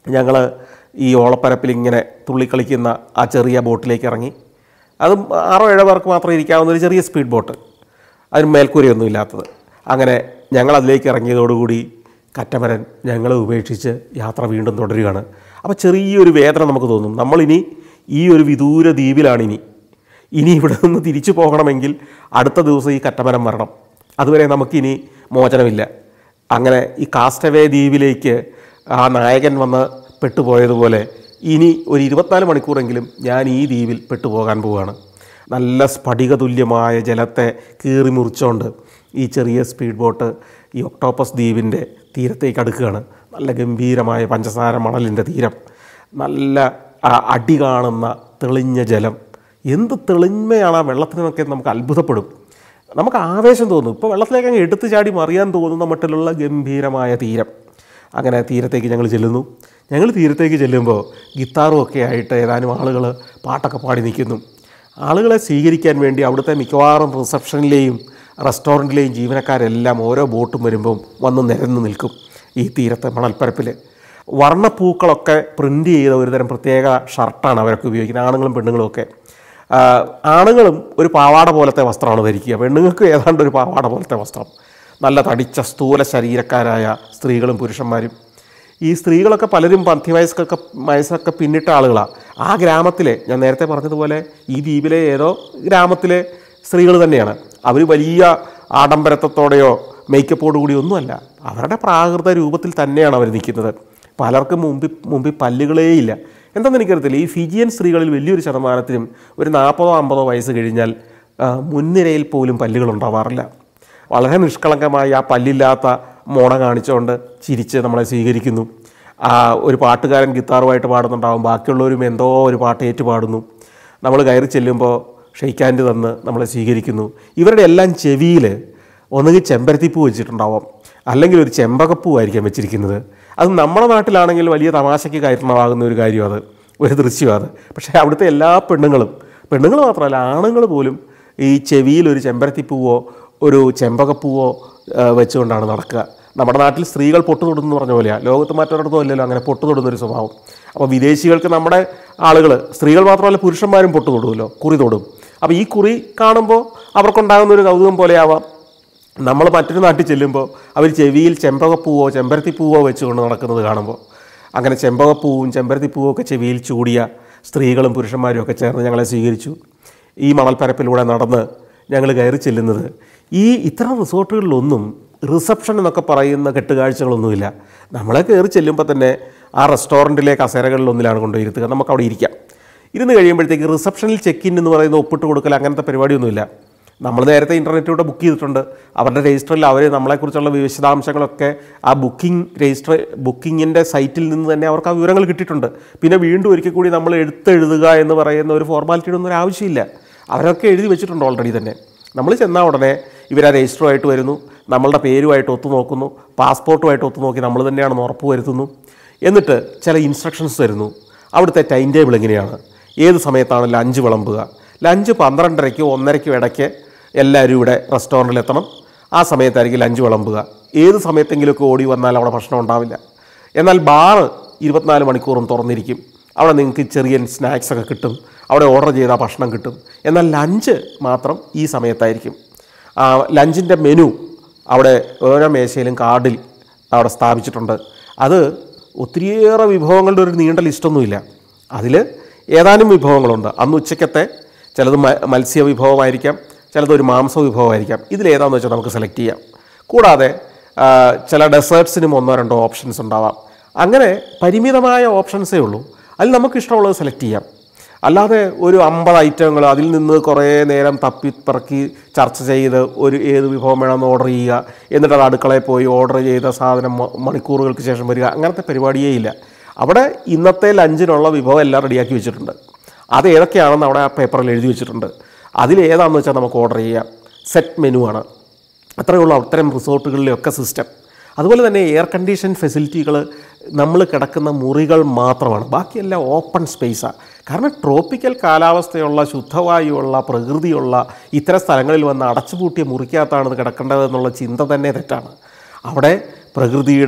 ഞങ്ങൾ ഈ ഓളപ്പരപ്പിൽ ഇങ്ങനെ തുള്ളിക്കളിക്കുന്ന ആ ചെറിയ ബോട്ടിലേക്ക് ഇറങ്ങി അതും ആറോ ഏഴോ പേർക്ക് മാത്രം ഇരിക്കാവുന്ന ഒരു ചെറിയ സ്പീഡ് ബോട്ട് അതിന് മേൽക്കൂരയൊന്നും ഇല്ലാത്തത് അങ്ങനെ ഞങ്ങൾ അതിലേക്ക് ഇറങ്ങിയതോടുകൂടി കറ്റമരൻ ഞങ്ങളെ ഉപേക്ഷിച്ച് യാത്ര വീണ്ടും തുടരുകയാണ് അപ്പോൾ ചെറിയൊരു വേദന നമുക്ക് തോന്നും നമ്മളിനി ഈ ഒരു വിദൂര ദ്വീപിലാണിനി ഇനി ഇവിടെ നിന്ന് തിരിച്ചു പോകണമെങ്കിൽ അടുത്ത ദിവസം ഈ കറ്റമരം വരണം അതുവരെ നമുക്കിനി മോചനമില്ല അങ്ങനെ ഈ കാസ്റ്റവേ ദ്വീപിലേക്ക് ആ നായകൻ വന്ന് പെട്ടുപോയതുപോലെ ഇനി ഒരു ഇരുപത്തിനാല് മണിക്കൂറെങ്കിലും ഞാൻ ഈ ദ്വീപിൽ പെട്ടുപോകാൻ പോവുകയാണ് നല്ല സ്ഫടിക തുല്യമായ ജലത്തെ കീറി മുറിച്ചുകൊണ്ട് ഈ ചെറിയ സ്പീഡ് ബോട്ട് ഈ ഒക്ടോപ്പസ് ദ്വീപിൻ്റെ തീരത്തേക്ക് അടുക്കുകയാണ് നല്ല ഗംഭീരമായ പഞ്ചസാര മണലിൻ്റെ തീരം നല്ല ആ അടി കാണുന്ന തെളിഞ്ഞ ജലം എന്ത് തെളിന്മയാണ് ആ വെള്ളത്തിനൊക്കെ നമുക്ക് അത്ഭുതപ്പെടും നമുക്ക് ആവേശം തോന്നും ഇപ്പോൾ വെള്ളത്തിലേക്ക് അങ്ങ് എടുത്തു ചാടി മറിയാൻ തോന്നുന്ന മട്ടിലുള്ള ഗംഭീരമായ തീരം അങ്ങനെ തീരത്തേക്ക് ഞങ്ങൾ ചെല്ലുന്നു ഞങ്ങൾ തീരത്തേക്ക് ചെല്ലുമ്പോൾ ഗിത്താറും ഒക്കെ ആയിട്ട് ഏതാനും ആളുകൾ പാട്ടൊക്കെ പാടി നിൽക്കുന്നു ആളുകളെ സ്വീകരിക്കാൻ വേണ്ടി അവിടുത്തെ മിക്കവാറും റിസപ്ഷനിലെയും റെസ്റ്റോറൻറ്റിലെയും ജീവനക്കാരെല്ലാം ഓരോ ബോട്ടും വരുമ്പം വന്ന് നിരന്ന് നിൽക്കും ഈ തീരത്തെ മണൽപ്പരപ്പിൽ വർണ്ണപ്പൂക്കളൊക്കെ പ്രിൻ്റ് ചെയ്ത ഒരുതരം പ്രത്യേക ഷർട്ടാണ് അവരൊക്കെ ഉപയോഗിക്കുന്നത് ആണുങ്ങളും പെണ്ണുങ്ങളും ഒക്കെ ആ, ആണുങ്ങളും ഒരു പാവാട പോലത്തെ വസ്ത്രമാണ് ധരിക്കുക പെണ്ണുങ്ങൾക്ക് ഏതാണ്ട് ഒരു പാവാട പോലത്തെ വസ്ത്രം നല്ല തടിച്ച സ്ഥൂല ശരീരക്കാരായ സ്ത്രീകളും പുരുഷന്മാരും ഈ സ്ത്രീകളൊക്കെ പലരും മധ്യവയസ്കൊക്കെ വയസ്സൊക്കെ പിന്നിട്ട ആളുകളാണ് ആ ഗ്രാമത്തിലെ ഞാൻ നേരത്തെ പറഞ്ഞതുപോലെ ഈ ദ്വീപിലെ ഏതോ ഗ്രാമത്തിലെ സ്ത്രീകൾ തന്നെയാണ് അവർ വലിയ ആഡംബരത്വത്തോടെയോ മേക്കപ്പോടു കൂടി ഒന്നുമല്ല അവരുടെ പ്രാകൃത രൂപത്തിൽ തന്നെയാണ് അവർ നിൽക്കുന്നത് പലർക്കും മുമ്പിൽ മുമ്പിൽ പല്ലുകളേയില്ല എന്താണെന്ന് എനിക്കറിയത്തില്ല ഈ ഫിജിയൻ സ്ത്രീകളിൽ വലിയൊരു ശതമാനത്തിനും ഒരു നാൽപ്പതോ അമ്പതോ വയസ്സ് കഴിഞ്ഞാൽ ആ, മുൻനിരയിൽ പോലും പല്ലുകൾ ഉണ്ടാവാറില്ല വളരെ നിഷ്കളങ്കമായി ആ പല്ലില്ലാത്ത മോണ കാണിച്ചുകൊണ്ട് ചിരിച്ച് നമ്മളെ സ്വീകരിക്കുന്നു ആ ഒരു പാട്ടുകാരൻ ഗിത്താറുമായിട്ട് പാടുന്നുണ്ടാവും ബാക്കിയുള്ളവരും എന്തോ ഒരു പാട്ട് ഏറ്റു പാടുന്നു നമ്മൾ കയറി ചെല്ലുമ്പോൾ ഷെയ്ക്കാൻഡ് തന്ന് നമ്മളെ സ്വീകരിക്കുന്നു ഇവരുടെ എല്ലാം ചെവിയിൽ ഒന്നുകിൽ ചെമ്പരത്തിപ്പൂ വെച്ചിട്ടുണ്ടാവാം അല്ലെങ്കിൽ ഒരു ചെമ്പകപ്പൂ ആയിരിക്കാം വെച്ചിരിക്കുന്നത് അത് നമ്മുടെ നാട്ടിലാണെങ്കിൽ വലിയ തമാശയ്ക്ക് കാരണമാകുന്ന ഒരു കാര്യം അത് ഒരു ദൃശ്യം അത് പക്ഷേ അവിടുത്തെ എല്ലാ പെണ്ണുങ്ങളും പെണ്ണുങ്ങൾ മാത്രമല്ല ആണുങ്ങൾ പോലും ഈ ചെവിയിൽ ഒരു ചെമ്പരത്തിപ്പൂവോ ഒരു ചെമ്പകപ്പൂവോ ആ, വെച്ചുകൊണ്ടാണ് നടക്കുക നമ്മുടെ നാട്ടിൽ സ്ത്രീകൾ പൊട്ടു തൊടുന്നു പറഞ്ഞ പോലെയാണ് ലോകത്ത് മറ്റൊരിടത്തും ഇല്ലല്ലോ അങ്ങനെ പൊട്ടു തൊടുന്നൊരു സ്വഭാവം അപ്പോൾ വിദേശികൾക്ക് നമ്മുടെ ആളുകൾ സ്ത്രീകൾ മാത്രമല്ല പുരുഷന്മാരും പൊട്ടു തൊടുമല്ലോ കുറി തൊടും അപ്പോൾ ഈ കുറി കാണുമ്പോൾ അവർക്കുണ്ടാകുന്ന ഒരു കൗതുകം പോലെയാവാം നമ്മൾ മറ്റൊരു നാട്ടിൽ ചെല്ലുമ്പോൾ അവർ ചെവിയിൽ ചെമ്പകപ്പൂവോ ചെമ്പരത്തിപ്പൂവോ വെച്ചുകൊണ്ട് നടക്കുന്നത് കാണുമ്പോൾ അങ്ങനെ ചെമ്പകപ്പൂവും ചെമ്പരത്തിപ്പൂവും ഒക്കെ ചെവിയിൽ ചൂടിയ സ്ത്രീകളും പുരുഷന്മാരും ഒക്കെ ചേർന്ന് ഞങ്ങളെ സ്വീകരിച്ചു ഈ മണൽപ്പരപ്പിലൂടെ നടന്ന് ഞങ്ങൾ കയറി ചെല്ലുന്നത് ഈ ഇത്തരം റിസോർട്ടുകളിലൊന്നും റിസപ്ഷൻ എന്നൊക്കെ പറയുന്ന കെട്ടുകാഴ്ചകളൊന്നുമില്ല നമ്മളെ കയറി ചെല്ലുമ്പോൾ തന്നെ ആ റെസ്റ്റോറൻറ്റിലെ കസേരകളിലൊന്നിലാണ് കൊണ്ടുപോയിരുത്തുക നമുക്ക് അവിടെ ഇരിക്കാം ഇരുന്ന് കഴിയുമ്പോഴത്തേക്ക് റിസപ്ഷനിൽ ചെക്ക് ഇൻ എന്ന് പറയുന്ന ഒപ്പിട്ട് കൊടുക്കൽ അങ്ങനത്തെ പരിപാടിയൊന്നുമില്ല നമ്മൾ നേരത്തെ ഇൻ്റർനെറ്റിലൂടെ ബുക്ക് ചെയ്തിട്ടുണ്ട് അവരുടെ രജിസ്റ്ററിൽ അവർ നമ്മളെക്കുറിച്ചുള്ള വിശദാംശങ്ങളൊക്കെ ആ ബുക്കിംഗ് രജിസ്റ്റർ ബുക്കിങ്ങിൻ്റെ സൈറ്റിൽ നിന്ന് തന്നെ അവർക്ക് ആ വിവരങ്ങൾ കിട്ടിയിട്ടുണ്ട് പിന്നെ വീണ്ടും ഒരിക്കൽ കൂടി നമ്മൾ എടുത്തെഴുതുക എന്ന് പറയുന്ന ഒരു ഫോർമാലിറ്റിയുടെ ഒന്നും ഒരു ആവശ്യമില്ല അവരൊക്കെ എഴുതി വെച്ചിട്ടുണ്ട് ഓൾറെഡി തന്നെ നമ്മൾ ചെന്നാൽ ഉടനെ ഇവർ ആ രജിസ്റ്ററുമായിട്ട് വരുന്നു നമ്മളുടെ പേരുമായിട്ട് ഒത്തു നോക്കുന്നു പാസ്പോർട്ടുമായിട്ട് ഒത്തു നോക്കി നമ്മൾ തന്നെയാണെന്ന് ഉറപ്പ് വരുത്തുന്നു എന്നിട്ട് ചില ഇൻസ്ട്രക്ഷൻസ് തരുന്നു അവിടുത്തെ ടൈം ടേബിൾ എങ്ങനെയാണ് ഏത് സമയത്താണ് ലഞ്ച് വിളമ്പുക ലഞ്ച് പന്ത്രണ്ടരയ്ക്കോ ഒന്നരയ്ക്കോ ഇടയ്ക്ക് എല്ലാവരും ഇവിടെ റെസ്റ്റോറൻറ്റിൽ എത്തണം ആ സമയത്തായിരിക്കും ലഞ്ച് വിളമ്പുക ഏത് സമയത്തെങ്കിലുമൊക്കെ ഓടി വന്നാൽ അവിടെ ഭക്ഷണം ഉണ്ടാവില്ല എന്നാൽ ബാറ് ഇരുപത്തിനാല് മണിക്കൂറും തുറന്നിരിക്കും അവിടെ നിങ്ങൾക്ക് ചെറിയ സ്നാക്സ് ഒക്കെ കിട്ടും അവിടെ ഓർഡർ ചെയ്താൽ ഭക്ഷണം കിട്ടും എന്നാൽ ലഞ്ച് മാത്രം ഈ സമയത്തായിരിക്കും ആ, ലഞ്ചിൻ്റെ മെനു അവിടെ ഓരോ മേശയിലും കാർഡിൽ അവിടെ സ്ഥാപിച്ചിട്ടുണ്ട് അത് ഒത്തിരിയേറെ വിഭവങ്ങളുടെ ഒരു നീണ്ട ലിസ്റ്റൊന്നുമില്ല അതിൽ ഏതാനും വിഭവങ്ങളുണ്ട് അന്ന് ഉച്ചക്കത്തെ ചിലത് മ- മത്സ്യ വിഭവമായിരിക്കാം ചിലത് ഒരു മാംസ വിഭവമായിരിക്കാം ഇതിലേതാണെന്ന് വെച്ചാൽ നമുക്ക് സെലക്ട് ചെയ്യാം കൂടാതെ ആ, ചില ഡെസേർട്സിനും ഒന്നോ രണ്ടോ ഓപ്ഷൻസ് ഉണ്ടാവാം അങ്ങനെ പരിമിതമായ ഓപ്ഷൻസേ ഉള്ളൂ അതിൽ നമുക്ക് ഇഷ്ടമുള്ളത് സെലക്ട് ചെയ്യാം അല്ലാതെ ഒരു അമ്പത് ഐറ്റങ്ങൾ അതിൽ നിന്ന് കുറേ നേരം തപ്പി പറക്കി ചർച്ച ചെയ്ത് ഒരു ഏത് വിഭവം വേണമെന്ന് ഓർഡർ ചെയ്യുക എന്നിട്ട് അത് അടുക്കളയിൽ പോയി ഓർഡർ ചെയ്ത സാധനം മ- മണിക്കൂറുകൾക്ക് ശേഷം വരിക അങ്ങനത്തെ പരിപാടിയേ ഇല്ല അവിടെ ഇന്നത്തെ ലഞ്ചിനുള്ള വിഭവം എല്ലാം റെഡിയാക്കി വെച്ചിട്ടുണ്ട് അത് ഏതൊക്കെയാണെന്ന് അവിടെ ആ പേപ്പറിൽ എഴുതി വെച്ചിട്ടുണ്ട് അതിലേതാണെന്ന് വെച്ചാൽ നമുക്ക് ഓർഡർ ചെയ്യാം സെറ്റ് മെനു ആണ് അത്രയേ ഉള്ളൂ അത്തരം റിസോർട്ടുകളിലെയൊക്കെ സിസ്റ്റം അതുപോലെ തന്നെ എയർ കണ്ടീഷൻ ഫെസിലിറ്റികൾ നമ്മൾ കിടക്കുന്ന മുറികൾ മാത്രമാണ് ബാക്കിയെല്ലാം ഓപ്പൺ സ്പേസാണ് കാരണം ട്രോപ്പിക്കൽ കാലാവസ്ഥയുള്ള ശുദ്ധവായുവുള്ള പ്രകൃതിയുള്ള ഇത്തരം സ്ഥലങ്ങളിൽ വന്ന് അടച്ചുപൂട്ടിയ മുറിക്കകത്താണ് ഇത് കിടക്കേണ്ടതെന്നുള്ള ചിന്ത തന്നെ തെറ്റാണ് അവിടെ പ്രകൃതിയുടെ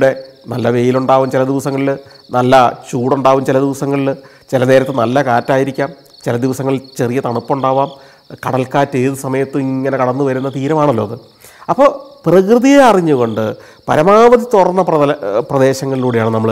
നല്ല വെയിലുണ്ടാവും ചില ദിവസങ്ങളിൽ നല്ല ചൂടുണ്ടാവും ചില ദിവസങ്ങളിൽ ചില നേരത്ത് നല്ല കാറ്റായിരിക്കാം ചില ദിവസങ്ങളിൽ ചെറിയ തണുപ്പുണ്ടാവാം കടൽക്കാറ്റ് ഏത് സമയത്തും ഇങ്ങനെ കടന്നു വരുന്ന തീരമാണല്ലോ അത് അപ്പോൾ പ്രകൃതിയെ അറിഞ്ഞുകൊണ്ട് പരമാവധി തുറന്ന പ്രതല പ്രദേശങ്ങളിലൂടെയാണ് നമ്മൾ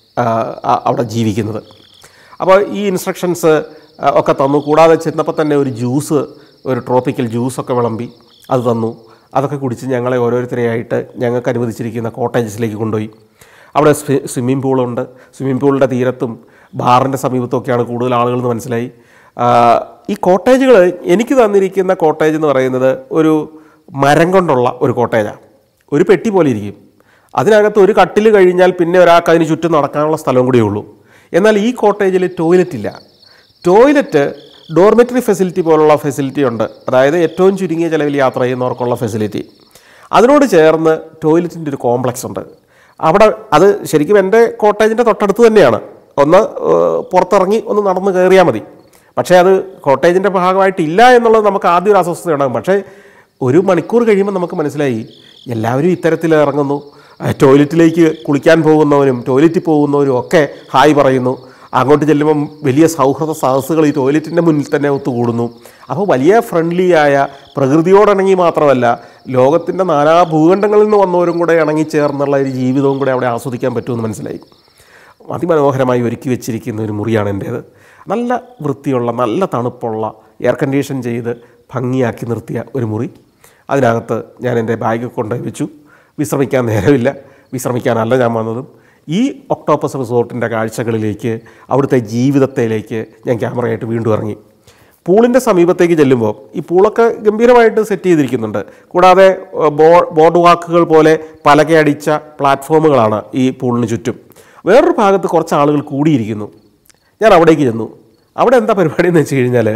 അവിടെ ജീവിക്കുന്നത് അപ്പോൾ ഈ ഇൻസ്ട്രക്ഷൻസ് ഒക്കെ തന്നു കൂടാതെ ചെന്നപ്പോൾ തന്നെ ഒരു ജ്യൂസ് ഒരു ട്രോപ്പിക്കൽ ജ്യൂസൊക്കെ വിളമ്പി അത് തന്നു അതൊക്കെ കുടിച്ച് ഞങ്ങളെ ഓരോരുത്തരെയായിട്ട് ഞങ്ങൾക്ക് അനുവദിച്ചിരിക്കുന്ന കോട്ടേജസിലേക്ക് കൊണ്ടുപോയി അവിടെ സ്വി- സ്വിമ്മിംഗ് പൂളുണ്ട് സ്വിമ്മിംഗ് പൂളിൻ്റെ തീരത്തും ബാറിൻ്റെ സമീപത്തൊക്കെയാണ് കൂടുതൽ ആളുകളെന്ന് മനസ്സിലായി ആ, ഈ കോട്ടേജുകൾ എനിക്ക് തന്നിരിക്കുന്ന കോട്ടേജ് എന്ന് പറയുന്നത് ഒരു മരം കൊണ്ടുള്ള ഒരു കോട്ടേജാണ് ഒരു പെട്ടി പോലെ ഇരിക്കും അതിനകത്ത് ഒരു കട്ടിൽ കഴിഞ്ഞാൽ പിന്നെ ഒരാൾക്ക് അതിന് ചുറ്റും നടക്കാനുള്ള സ്ഥലവും കൂടിയേ ഉള്ളൂ എന്നാൽ ഈ കോട്ടേജിൽ ടോയ്ലറ്റ് ഇല്ല ടോയ്ലറ്റ് ഡോർമെറ്ററി ഫെസിലിറ്റി പോലുള്ള ഫെസിലിറ്റി ഉണ്ട് അതായത് ഏറ്റവും ചുരുങ്ങിയ ചിലവിൽ യാത്ര ചെയ്യുന്നവർക്കുള്ള ഫെസിലിറ്റി അതിനോട് ചേർന്ന് ടോയ്ലറ്റിൻ്റെ ഒരു കോംപ്ലക്സ് ഉണ്ട് അവിടെ അത് ശരിക്കും എൻ്റെ കോട്ടേജിൻ്റെ തൊട്ടടുത്ത് തന്നെയാണ് ഒന്ന് ഏഹ്, പുറത്തിറങ്ങി ഒന്ന് നടന്ന് കയറിയാൽ മതി പക്ഷേ അത് കോട്ടേജിൻ്റെ ഭാഗമായിട്ടില്ല എന്നുള്ളത് നമുക്ക് ആദ്യം ഒരു അസ്വസ്ഥത ഉണ്ടാകും പക്ഷേ ഒരു മണിക്കൂർ കഴിയുമ്പോൾ നമുക്ക് മനസ്സിലായി എല്ലാവരും ഇത്തരത്തിൽ ഇറങ്ങുന്നു ആ, ടോയ്ലറ്റിലേക്ക് കുളിക്കാൻ പോകുന്നവനും ടോയ്ലറ്റിൽ പോകുന്നവരും ഒക്കെ ഹായ് പറയുന്നു അങ്ങോട്ട് ചെല്ലുമ്പം വലിയ സൗഹൃദ സദസ്സുകൾ ഈ ടോയ്ലറ്റിൻ്റെ മുന്നിൽ തന്നെ ഒത്തുകൂടുന്നു അപ്പോൾ വലിയ ഫ്രണ്ട്ലി ആയ പ്രകൃതിയോടിണങ്ങി മാത്രമല്ല ലോകത്തിൻ്റെ നാനാ ഭൂഖണ്ഡങ്ങളിൽ നിന്ന് വന്നവരും കൂടെ ഇണങ്ങിച്ചേർന്നുള്ള ഒരു ജീവിതവും കൂടെ അവിടെ ആസ്വദിക്കാൻ പറ്റുമെന്ന് മനസ്സിലായി അതിമനോഹരമായി ഒരുക്കി വെച്ചിരിക്കുന്ന ഒരു മുറിയാണ് എൻ്റേത് നല്ല വൃത്തിയുള്ള നല്ല തണുപ്പുള്ള എയർ കണ്ടീഷൻ ചെയ്ത് ഭംഗിയാക്കി നിർത്തിയ ഒരു മുറി അതിനകത്ത് ഞാൻ എൻ്റെ ബാഗ് കൊണ്ട് വെച്ചു വിശ്രമിക്കാൻ നേരമില്ല വിശ്രമിക്കാനല്ല ഞാൻ വന്നതും ഈ ഒക്ടോപ്പസ് റിസോർട്ടിൻ്റെ കാഴ്ചകളിലേക്ക് അവിടുത്തെ ജീവിതത്തിലേക്ക് ഞാൻ ക്യാമറയായിട്ട് വീണ്ടും ഇറങ്ങി പൂളിൻ്റെ സമീപത്തേക്ക് ചെല്ലുമ്പോൾ ഈ പൂളൊക്കെ ഗംഭീരമായിട്ട് സെറ്റ് ചെയ്തിരിക്കുന്നുണ്ട് കൂടാതെ ഏഹ്, ബോ ബോർഡ് വാക്കുകൾ പോലെ പലകയടിച്ച പ്ലാറ്റ്ഫോമുകളാണ് ഈ പൂളിന് ചുറ്റും വേറൊരു ഭാഗത്ത് കുറച്ച് ആളുകൾ കൂടിയിരിക്കുന്നു ഞാൻ അവിടേക്ക് ചെന്നു അവിടെ എന്താ പരിപാടി എന്ന് വെച്ച് കഴിഞ്ഞാൽ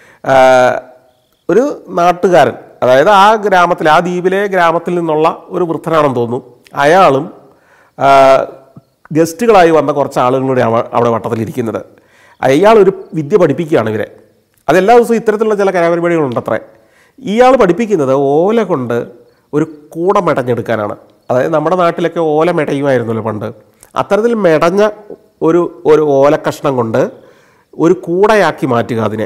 ഒരു നാട്ടുകാരൻ അതായത് ആ ഗ്രാമത്തിലെ ആ ദ്വീപിലെ ഗ്രാമത്തിൽ നിന്നുള്ള ഒരു വൃദ്ധനാണെന്ന് തോന്നുന്നു അയാളും ആ, ഗസ്റ്റുകളായി വന്ന കുറച്ച് ആളുകളുടെ അവിടെ വട്ടത്തിലിരിക്കുന്നത് അയാൾ ഒരു വിദ്യ പഠിപ്പിക്കുകയാണ് ഇവരെ അതെല്ലാ ദിവസവും ഇത്തരത്തിലുള്ള ചില കലാപരിപാടികളുണ്ട് അത്രേ ഇയാൾ പഠിപ്പിക്കുന്നത് ഓല കൊണ്ട് ഒരു കൂട മെടഞ്ഞെടുക്കാനാണ് അതായത് നമ്മുടെ നാട്ടിലൊക്കെ ഓല മെടയുമായിരുന്നല്ലോ പണ്ട് അത്തരത്തിൽ മെടഞ്ഞ ഒരു ഒരു ഓല കഷ്ണം കൊണ്ട് ഒരു കൂടയാക്കി മാറ്റുക അതിനെ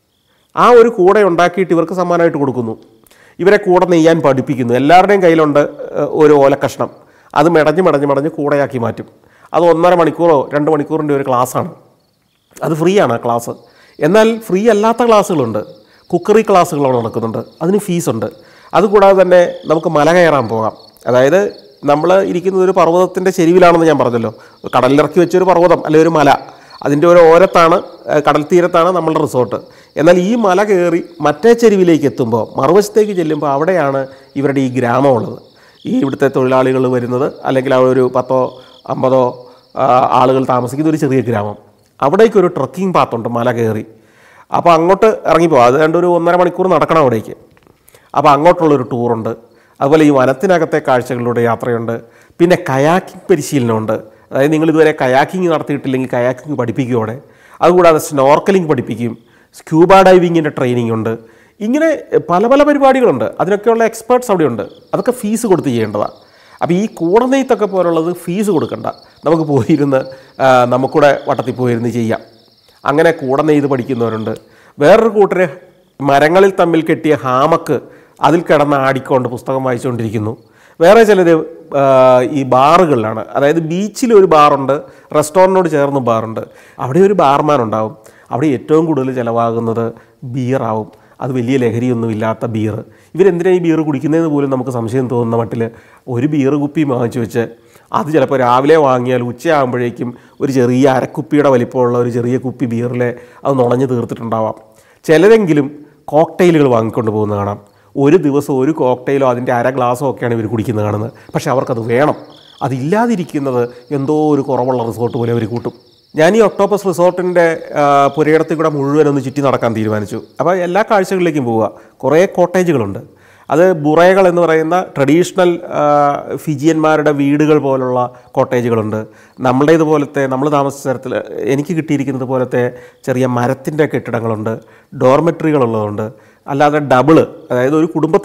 ആ ഒരു കൂട ഉണ്ടാക്കിയിട്ട് ഇവർക്ക് സമ്മാനമായിട്ട് കൊടുക്കുന്നു ഇവരെ കൂട നെയ്യാൻ പഠിപ്പിക്കുന്നു എല്ലാവരുടെയും കയ്യിലുണ്ട് ഏഹ്, ഒരു ഓലക്കഷ്ണം അത് മെടഞ്ഞ് മെടഞ്ഞ് മെടഞ്ഞ് കൂടയാക്കി മാറ്റും അത് ഒന്നര മണിക്കൂറോ രണ്ട് മണിക്കൂറിൻ്റെ ഒരു ക്ലാസ്സാണ് അത് ഫ്രീ ആണ് ആ ക്ലാസ് എന്നാൽ ഫ്രീ അല്ലാത്ത ക്ലാസ്സുകളുണ്ട് കുക്കറി ക്ലാസ്സുകൾ നടക്കുന്നുണ്ട് അതിന് ഫീസുണ്ട് അതുകൂടാതെ തന്നെ നമുക്ക് മല കയറാൻ പോകാം അതായത് നമ്മൾ ഇരിക്കുന്നത് ഒരു പർവ്വതത്തിൻ്റെ ചെരിവിലാണെന്ന് ഞാൻ പറഞ്ഞല്ലോ കടലിറക്കി വെച്ചൊരു പർവ്വതം അല്ലെങ്കിൽ ഒരു മല അതിൻ്റെ ഒരു ഓരത്താണ് ഏഹ്, കടൽ തീരത്താണ് നമ്മളുടെ റിസോർട്ട് എന്നാൽ ഈ മല കയറി മറ്റേ ചെരുവിലേക്ക് എത്തുമ്പോൾ മറുവശത്തേക്ക് ചെല്ലുമ്പോൾ അവിടെയാണ് ഇവരുടെ ഈ ഗ്രാമമുള്ളത് ഈ ഇവിടുത്തെ തൊഴിലാളികൾ വരുന്നത് അല്ലെങ്കിൽ ആ ഒരു പത്തോ അമ്പതോ ആ, ആളുകൾ താമസിക്കുന്ന ഒരു ചെറിയ ഗ്രാമം അവിടേക്ക് ഒരു ട്രക്കിംഗ് പാത്തുണ്ട് മല കയറി അപ്പോൾ അങ്ങോട്ട് ഇറങ്ങിപ്പോകാം അത് രണ്ട് ഒരു ഒന്നര മണിക്കൂർ നടക്കണം അവിടേക്ക് അപ്പോൾ അങ്ങോട്ടുള്ളൊരു ടൂറുണ്ട് അതുപോലെ ഈ വനത്തിനകത്തെ കാഴ്ചകളിലൂടെ യാത്രയുണ്ട് പിന്നെ കയാക്കിംഗ് പരിശീലനമുണ്ട് അതായത് നിങ്ങൾ ഇതുവരെ കയാക്കിംഗ് നടത്തിയിട്ടില്ലെങ്കിൽ കയാക്കിംഗ് പഠിപ്പിക്കും അവിടെ അതുകൂടാതെ സ്നോർക്കലിംഗ് പഠിപ്പിക്കും സ്ക്യൂബ ഡൈവിങ്ങിൻ്റെ ട്രെയിനിങ് ഉണ്ട് ഇങ്ങനെ പല പല പരിപാടികളുണ്ട് അതിനൊക്കെയുള്ള എക്സ്പേർട്സ് അവിടെയുണ്ട് അതൊക്കെ ഫീസ് കൊടുത്ത് ചെയ്യേണ്ടതാണ് അപ്പോൾ ഈ കൂടനെയ്ത്തൊക്കെ പോലുള്ളത് ഫീസ് കൊടുക്കണ്ട നമുക്ക് പോയിരുന്ന് ആ, നമുക്കൂടെ വട്ടത്തിൽ പോയിരുന്ന് ചെയ്യാം അങ്ങനെ കൂടെ നെയ്ത് പഠിക്കുന്നവരുണ്ട് വേറൊരു കൂട്ടര് മരങ്ങളിൽ തമ്മിൽ കെട്ടിയ ഹാമക്ക് അതിൽ കിടന്ന് ആടിക്കൊണ്ട് പുസ്തകം വായിച്ചുകൊണ്ടിരിക്കുന്നു വേറെ ചിലർ ഈ ബാറുകളിലാണ് അതായത് ബീച്ചിൽ ഒരു ബാറുണ്ട് റെസ്റ്റോറൻറ്റിനോട് ചേർന്ന് ബാറുണ്ട് അവിടെ ഒരു ബാർമാൻ ഉണ്ടാവും അവിടെ ഏറ്റവും കൂടുതൽ ചിലവാകുന്നത് ബിയറാവും അത് വലിയ ലഹരിയൊന്നും ഇല്ലാത്ത ബിയർ ഇവരെന്തിനാ ഈ ബിയർ കുടിക്കുന്നതെന്ന് പോലും നമുക്ക് സംശയം തോന്നുന്ന മട്ടിൽ ഒരു ബിയർ കുപ്പി വാങ്ങിച്ചു വെച്ച് അത് ചിലപ്പോൾ രാവിലെ വാങ്ങിയാൽ ഉച്ചയാകുമ്പോഴേക്കും ഒരു ചെറിയ അരക്കുപ്പിയുടെ വലിപ്പമുള്ള ഒരു ചെറിയ കുപ്പി ബിയറിലെ അത് നുണഞ്ഞു തീർത്തിട്ടുണ്ടാവാം ചിലരെങ്കിലും കോക്ടെയിലുകൾ വാങ്ങിക്കൊണ്ട് പോകുന്ന കാണാം ഒരു ദിവസം ഒരു കോക്ടെയിലോ അതിൻ്റെ അര ഗ്ലാസ്സോ ഒക്കെയാണ് ഇവർ കുടിക്കുന്നത് കാണുന്നത് പക്ഷേ അവർക്കത് വേണം അതില്ലാതിരിക്കുന്നത് എന്തോ ഒരു കുറവുള്ള റിസോർട്ട് പോലെ അവർ കൂട്ടും ഞാൻ ഈ ഒക്ടോപ്പസ് റിസോർട്ടിൻ്റെ പുരയിടത്തിൽ കൂടെ മുഴുവൻ ഒന്ന് ചുറ്റി നടക്കാൻ തീരുമാനിച്ചു അപ്പോൾ എല്ലാ കാഴ്ചകളിലേക്കും പോവുക കുറേ കോട്ടേജുകളുണ്ട് അത് ബുറയകൾ എന്ന് പറയുന്ന ട്രഡീഷണൽ ഫിജിയന്മാരുടെ വീടുകൾ പോലുള്ള കോട്ടേജുകളുണ്ട് നമ്മളുടെ ഇതുപോലത്തെ നമ്മൾ താമസിച്ച തരത്തിൽ എനിക്ക് കിട്ടിയിരിക്കുന്നത് പോലത്തെ ചെറിയ മരത്തിൻ്റെ കെട്ടിടങ്ങളുണ്ട് ഡോർമെട്രികളുള്ളതുണ്ട് അല്ലാതെ ഡബിള് അതായത് ഒരു കുടുംബത്തിന്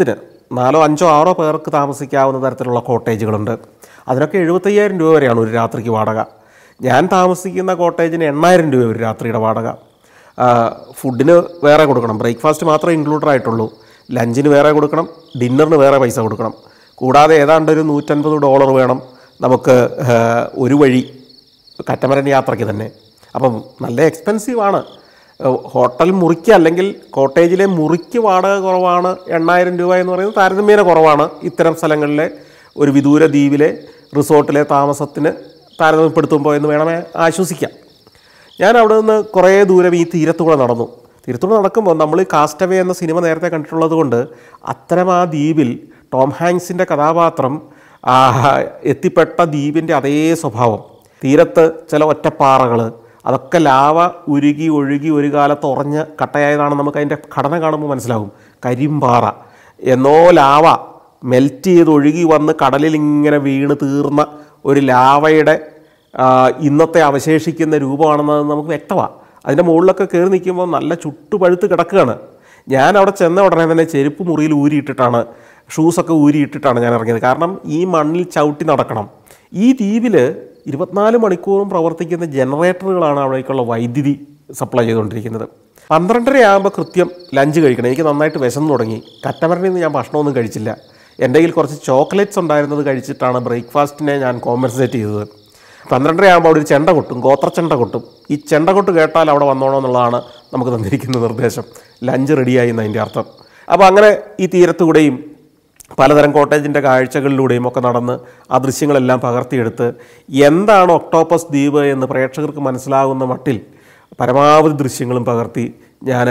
നാലോ അഞ്ചോ ആറോ പേർക്ക് താമസിക്കാവുന്ന തരത്തിലുള്ള കോട്ടേജുകളുണ്ട് അതിനൊക്കെ എഴുപത്തയ്യായിരം രൂപ വരെയാണ് ഒരു രാത്രിക്ക് വാടക ഞാൻ താമസിക്കുന്ന കോട്ടേജിന് എണ്ണായിരം രൂപ ഒരു രാത്രിയുടെ വാടക ആ, ഫുഡിന് വേറെ കൊടുക്കണം ബ്രേക്ക്ഫാസ്റ്റ് മാത്രമേ ഇൻക്ലൂഡഡ് ആയിട്ടുള്ളൂ ലഞ്ചിന് വേറെ കൊടുക്കണം ഡിന്നറിന് വേറെ പൈസ കൊടുക്കണം കൂടാതെ ഏതാണ്ട് ഒരു നൂറ്റൻപത് ഡോളർ വേണം നമുക്ക് ആ, ഒരു വഴി കറ്റമരൻ യാത്രയ്ക്ക് തന്നെ അപ്പം നല്ല എക്സ്പെൻസീവ് ആണ് ഏഹ് ഹോട്ടൽ മുറിക്ക് അല്ലെങ്കിൽ കോട്ടേജിലെ മുറിക്ക് വാടക കുറവാണ് എണ്ണായിരം രൂപ എന്ന് പറയുന്നത് താരതമ്യേന കുറവാണ് ഇത്തരം സ്ഥലങ്ങളിലെ ഒരു വിദൂര ദ്വീപിലെ റിസോർട്ടിലെ താമസത്തിന് താരതമ്യപ്പെടുത്തുമ്പോൾ എന്ന് വേണമേ ആശ്വസിക്കാം ഞാൻ അവിടെ നിന്ന് കുറേ ദൂരം ഈ തീരത്തൂടെ നടന്നു തീരത്തൂടെ നടക്കുമ്പോൾ നമ്മൾ ഈ കാസ്റ്റവേ എന്ന സിനിമ നേരത്തെ കണ്ടിട്ടുള്ളത് കൊണ്ട് അത്തരം ആ ദ്വീപിൽ ടോം ഹാങ്സിൻ്റെ കഥാപാത്രം ആ, എത്തിപ്പെട്ട ദ്വീപിൻ്റെ അതേ സ്വഭാവം തീരത്ത് ചില ഒറ്റപ്പാറകൾ അതൊക്കെ ലാവ ഉരുകി ഒഴുകി ഒരു കാലത്ത് ഉറഞ്ഞ് കട്ടയായതാണ് നമുക്ക് അതിൻ്റെ ഘടന കാണുമ്പോൾ മനസ്സിലാവും കരിമ്പാറ എന്നോ ലാവ മെൽറ്റ് ചെയ്ത് ഒഴുകി വന്ന് കടലിൽ ഇങ്ങനെ വീണ് തീർന്ന ഒരു ലാവയുടെ ആ, ഇന്നത്തെ അവശേഷിക്കുന്ന രൂപമാണെന്നത് നമുക്ക് വ്യക്തമാണ് അതിൻ്റെ മുകളിലൊക്കെ കയറി നിൽക്കുമ്പോൾ നല്ല ചുട്ടുപഴുത്ത് കിടക്കുകയാണ് ഞാൻ അവിടെ ചെന്ന ഉടനെ തന്നെ ചെരുപ്പ് മുറിയിൽ ഊരിയിട്ടിട്ടാണ് ഷൂസൊക്കെ ഊരിയിട്ടിട്ടാണ് ഞാൻ ഇറങ്ങിയത് കാരണം ഈ മണ്ണിൽ ചവിട്ടി നടക്കണം ഈ ദ്വീപിൽ ഇരുപത്തിനാല് മണിക്കൂറും പ്രവർത്തിക്കുന്ന ജനറേറ്ററുകളാണ് അവിടേക്കുള്ള വൈദ്യുതി സപ്ലൈ ചെയ്തുകൊണ്ടിരിക്കുന്നത് പന്ത്രണ്ടര ആകുമ്പോൾ കൃത്യം ലഞ്ച് കഴിക്കണം എനിക്ക് നന്നായിട്ട് വിശന്ന് തുടങ്ങി കറ്റമരനിൽ നിന്ന് ഞാൻ ഭക്ഷണമൊന്നും കഴിച്ചില്ല എൻ്റെ കയ്യിൽ കുറച്ച് ചോക്ലേറ്റ്സ് ഉണ്ടായിരുന്നത് കഴിച്ചിട്ടാണ് ബ്രേക്ക്ഫാസ്റ്റിനെ ഞാൻ കോമ്പൻസേറ്റ് ചെയ്തത് പന്ത്രണ്ടര ആകുമ്പോൾ അവിടെ ഒരു ചെണ്ട കൊട്ടും ഗോത്രച്ചെണ്ട കൊട്ടും ഈ ചെണ്ട കൊട്ട് കേട്ടാൽ അവിടെ വന്നോണം എന്നുള്ളതാണ് നമുക്ക് തന്നിരിക്കുന്ന നിർദ്ദേശം ലഞ്ച് റെഡിയായി എന്നതിൻ്റെ അർത്ഥം അപ്പോൾ അങ്ങനെ ഈ തീരത്തുകൂടെയും പലതരം കോട്ടേജിൻ്റെ കാഴ്ചകളിലൂടെയും ഒക്കെ നടന്ന് ആ ദൃശ്യങ്ങളെല്ലാം പകർത്തിയെടുത്ത് എന്താണ് ഒക്ടോപ്പസ് ദ്വീപ് എന്ന് പ്രേക്ഷകർക്ക് മനസ്സിലാകുന്ന മട്ടിൽ പരമാവധി ദൃശ്യങ്ങളും പകർത്തി ഞാൻ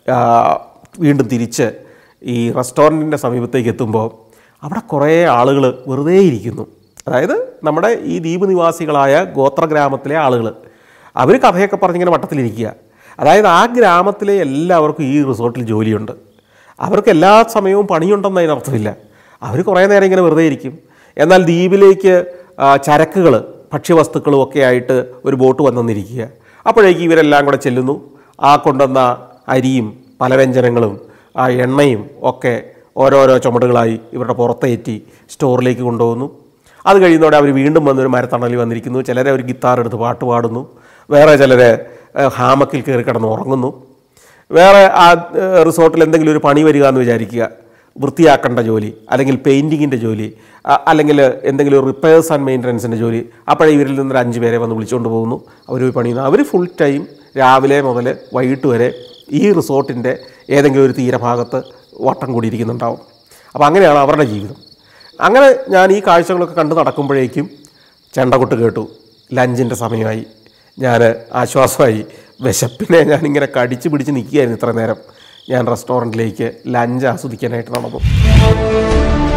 വീണ്ടും തിരിച്ച് ഈ റെസ്റ്റോറൻറ്റിൻ്റെ സമീപത്തേക്ക് എത്തുമ്പോൾ അവിടെ കുറേ ആളുകൾ വെറുതെ ഇരിക്കുന്നു അതായത് നമ്മുടെ ഈ ദ്വീപ് നിവാസികളായ ഗോത്ര ഗ്രാമത്തിലെ ആളുകൾ അവർ കഥയൊക്കെ പറഞ്ഞിങ്ങനെ വട്ടത്തിലിരിക്കുക അതായത് ആ ഗ്രാമത്തിലെ എല്ലാവർക്കും ഈ റിസോർട്ടിൽ ജോലിയുണ്ട് അവർക്ക് എല്ലാ സമയവും പണിയുണ്ടെന്ന് അതിനർത്ഥമില്ല അവർ കുറേ നേരം ഇങ്ങനെ വെറുതെ ഇരിക്കും എന്നാൽ ദ്വീപിലേക്ക് ചരക്കുകൾ ഭക്ഷ്യവസ്തുക്കളും ഒക്കെ ആയിട്ട് ഒരു ബോട്ട് വന്നെന്നിരിക്കുക അപ്പോഴേക്ക് ഇവരെല്ലാം കൂടെ ചെല്ലുന്നു ആ കൊണ്ടുവന്ന അരിയും പലവ്യഞ്ജനങ്ങളും ആ എണ്ണയും ഒക്കെ ഓരോരോ ചുമടുകളായി ഇവരുടെ പുറത്തേറ്റി സ്റ്റോറിലേക്ക് കൊണ്ടുപോകുന്നു അത് കഴിയുന്നതോടെ അവർ വീണ്ടും വന്നൊരു മരത്തണലിൽ വന്നിരിക്കുന്നു ചിലരെ ഒരു ഗിത്താർ എടുത്ത് പാട്ട് പാടുന്നു വേറെ ചിലർ ഹാമക്കിൽ കയറി കിടന്ന് ഉറങ്ങുന്നു വേറെ ആ ഏഹ്, റിസോർട്ടിൽ എന്തെങ്കിലും ഒരു പണി വരിക എന്ന് വിചാരിക്കുക വൃത്തിയാക്കേണ്ട ജോലി അല്ലെങ്കിൽ പെയിൻറ്റിങ്ങിൻ്റെ ജോലി അ- അല്ലെങ്കിൽ എന്തെങ്കിലും റിപ്പയേഴ്സ് ആൻഡ് മെയിൻ്റനൻസിൻ്റെ ജോലി അപ്പോഴേ ഇവരിൽ നിന്നൊരു അഞ്ച് പേരെ വന്ന് വിളിച്ചുകൊണ്ട് പോകുന്നു അവർ പോയി പണിയുന്നു അവർ ഫുൾ ടൈം രാവിലെ മുതൽ വൈകിട്ട് വരെ ഈ റിസോർട്ടിൻ്റെ ഏതെങ്കിലും ഒരു തീരഭാഗത്ത് വട്ടം കൂടിയിരിക്കുന്നുണ്ടാവും അപ്പോൾ അങ്ങനെയാണ് അവരുടെ ജീവിതം അങ്ങനെ ഞാൻ ഈ കാഴ്ചകളൊക്കെ കണ്ട് നടക്കുമ്പോഴേക്കും ചെണ്ടകൊട്ട് കേട്ടു ലഞ്ചിൻ്റെ സമയമായി ഞാൻ ആശ്വാസമായി വിശപ്പിനെ ഞാനിങ്ങനെ കടിച്ചു പിടിച്ച് നിൽക്കുകയായിരുന്നു ഇത്ര നേരം ഞാൻ റെസ്റ്റോറൻറ്റിലേക്ക് ലഞ്ച് ആസ്വദിക്കാനായിട്ട് നടന്നു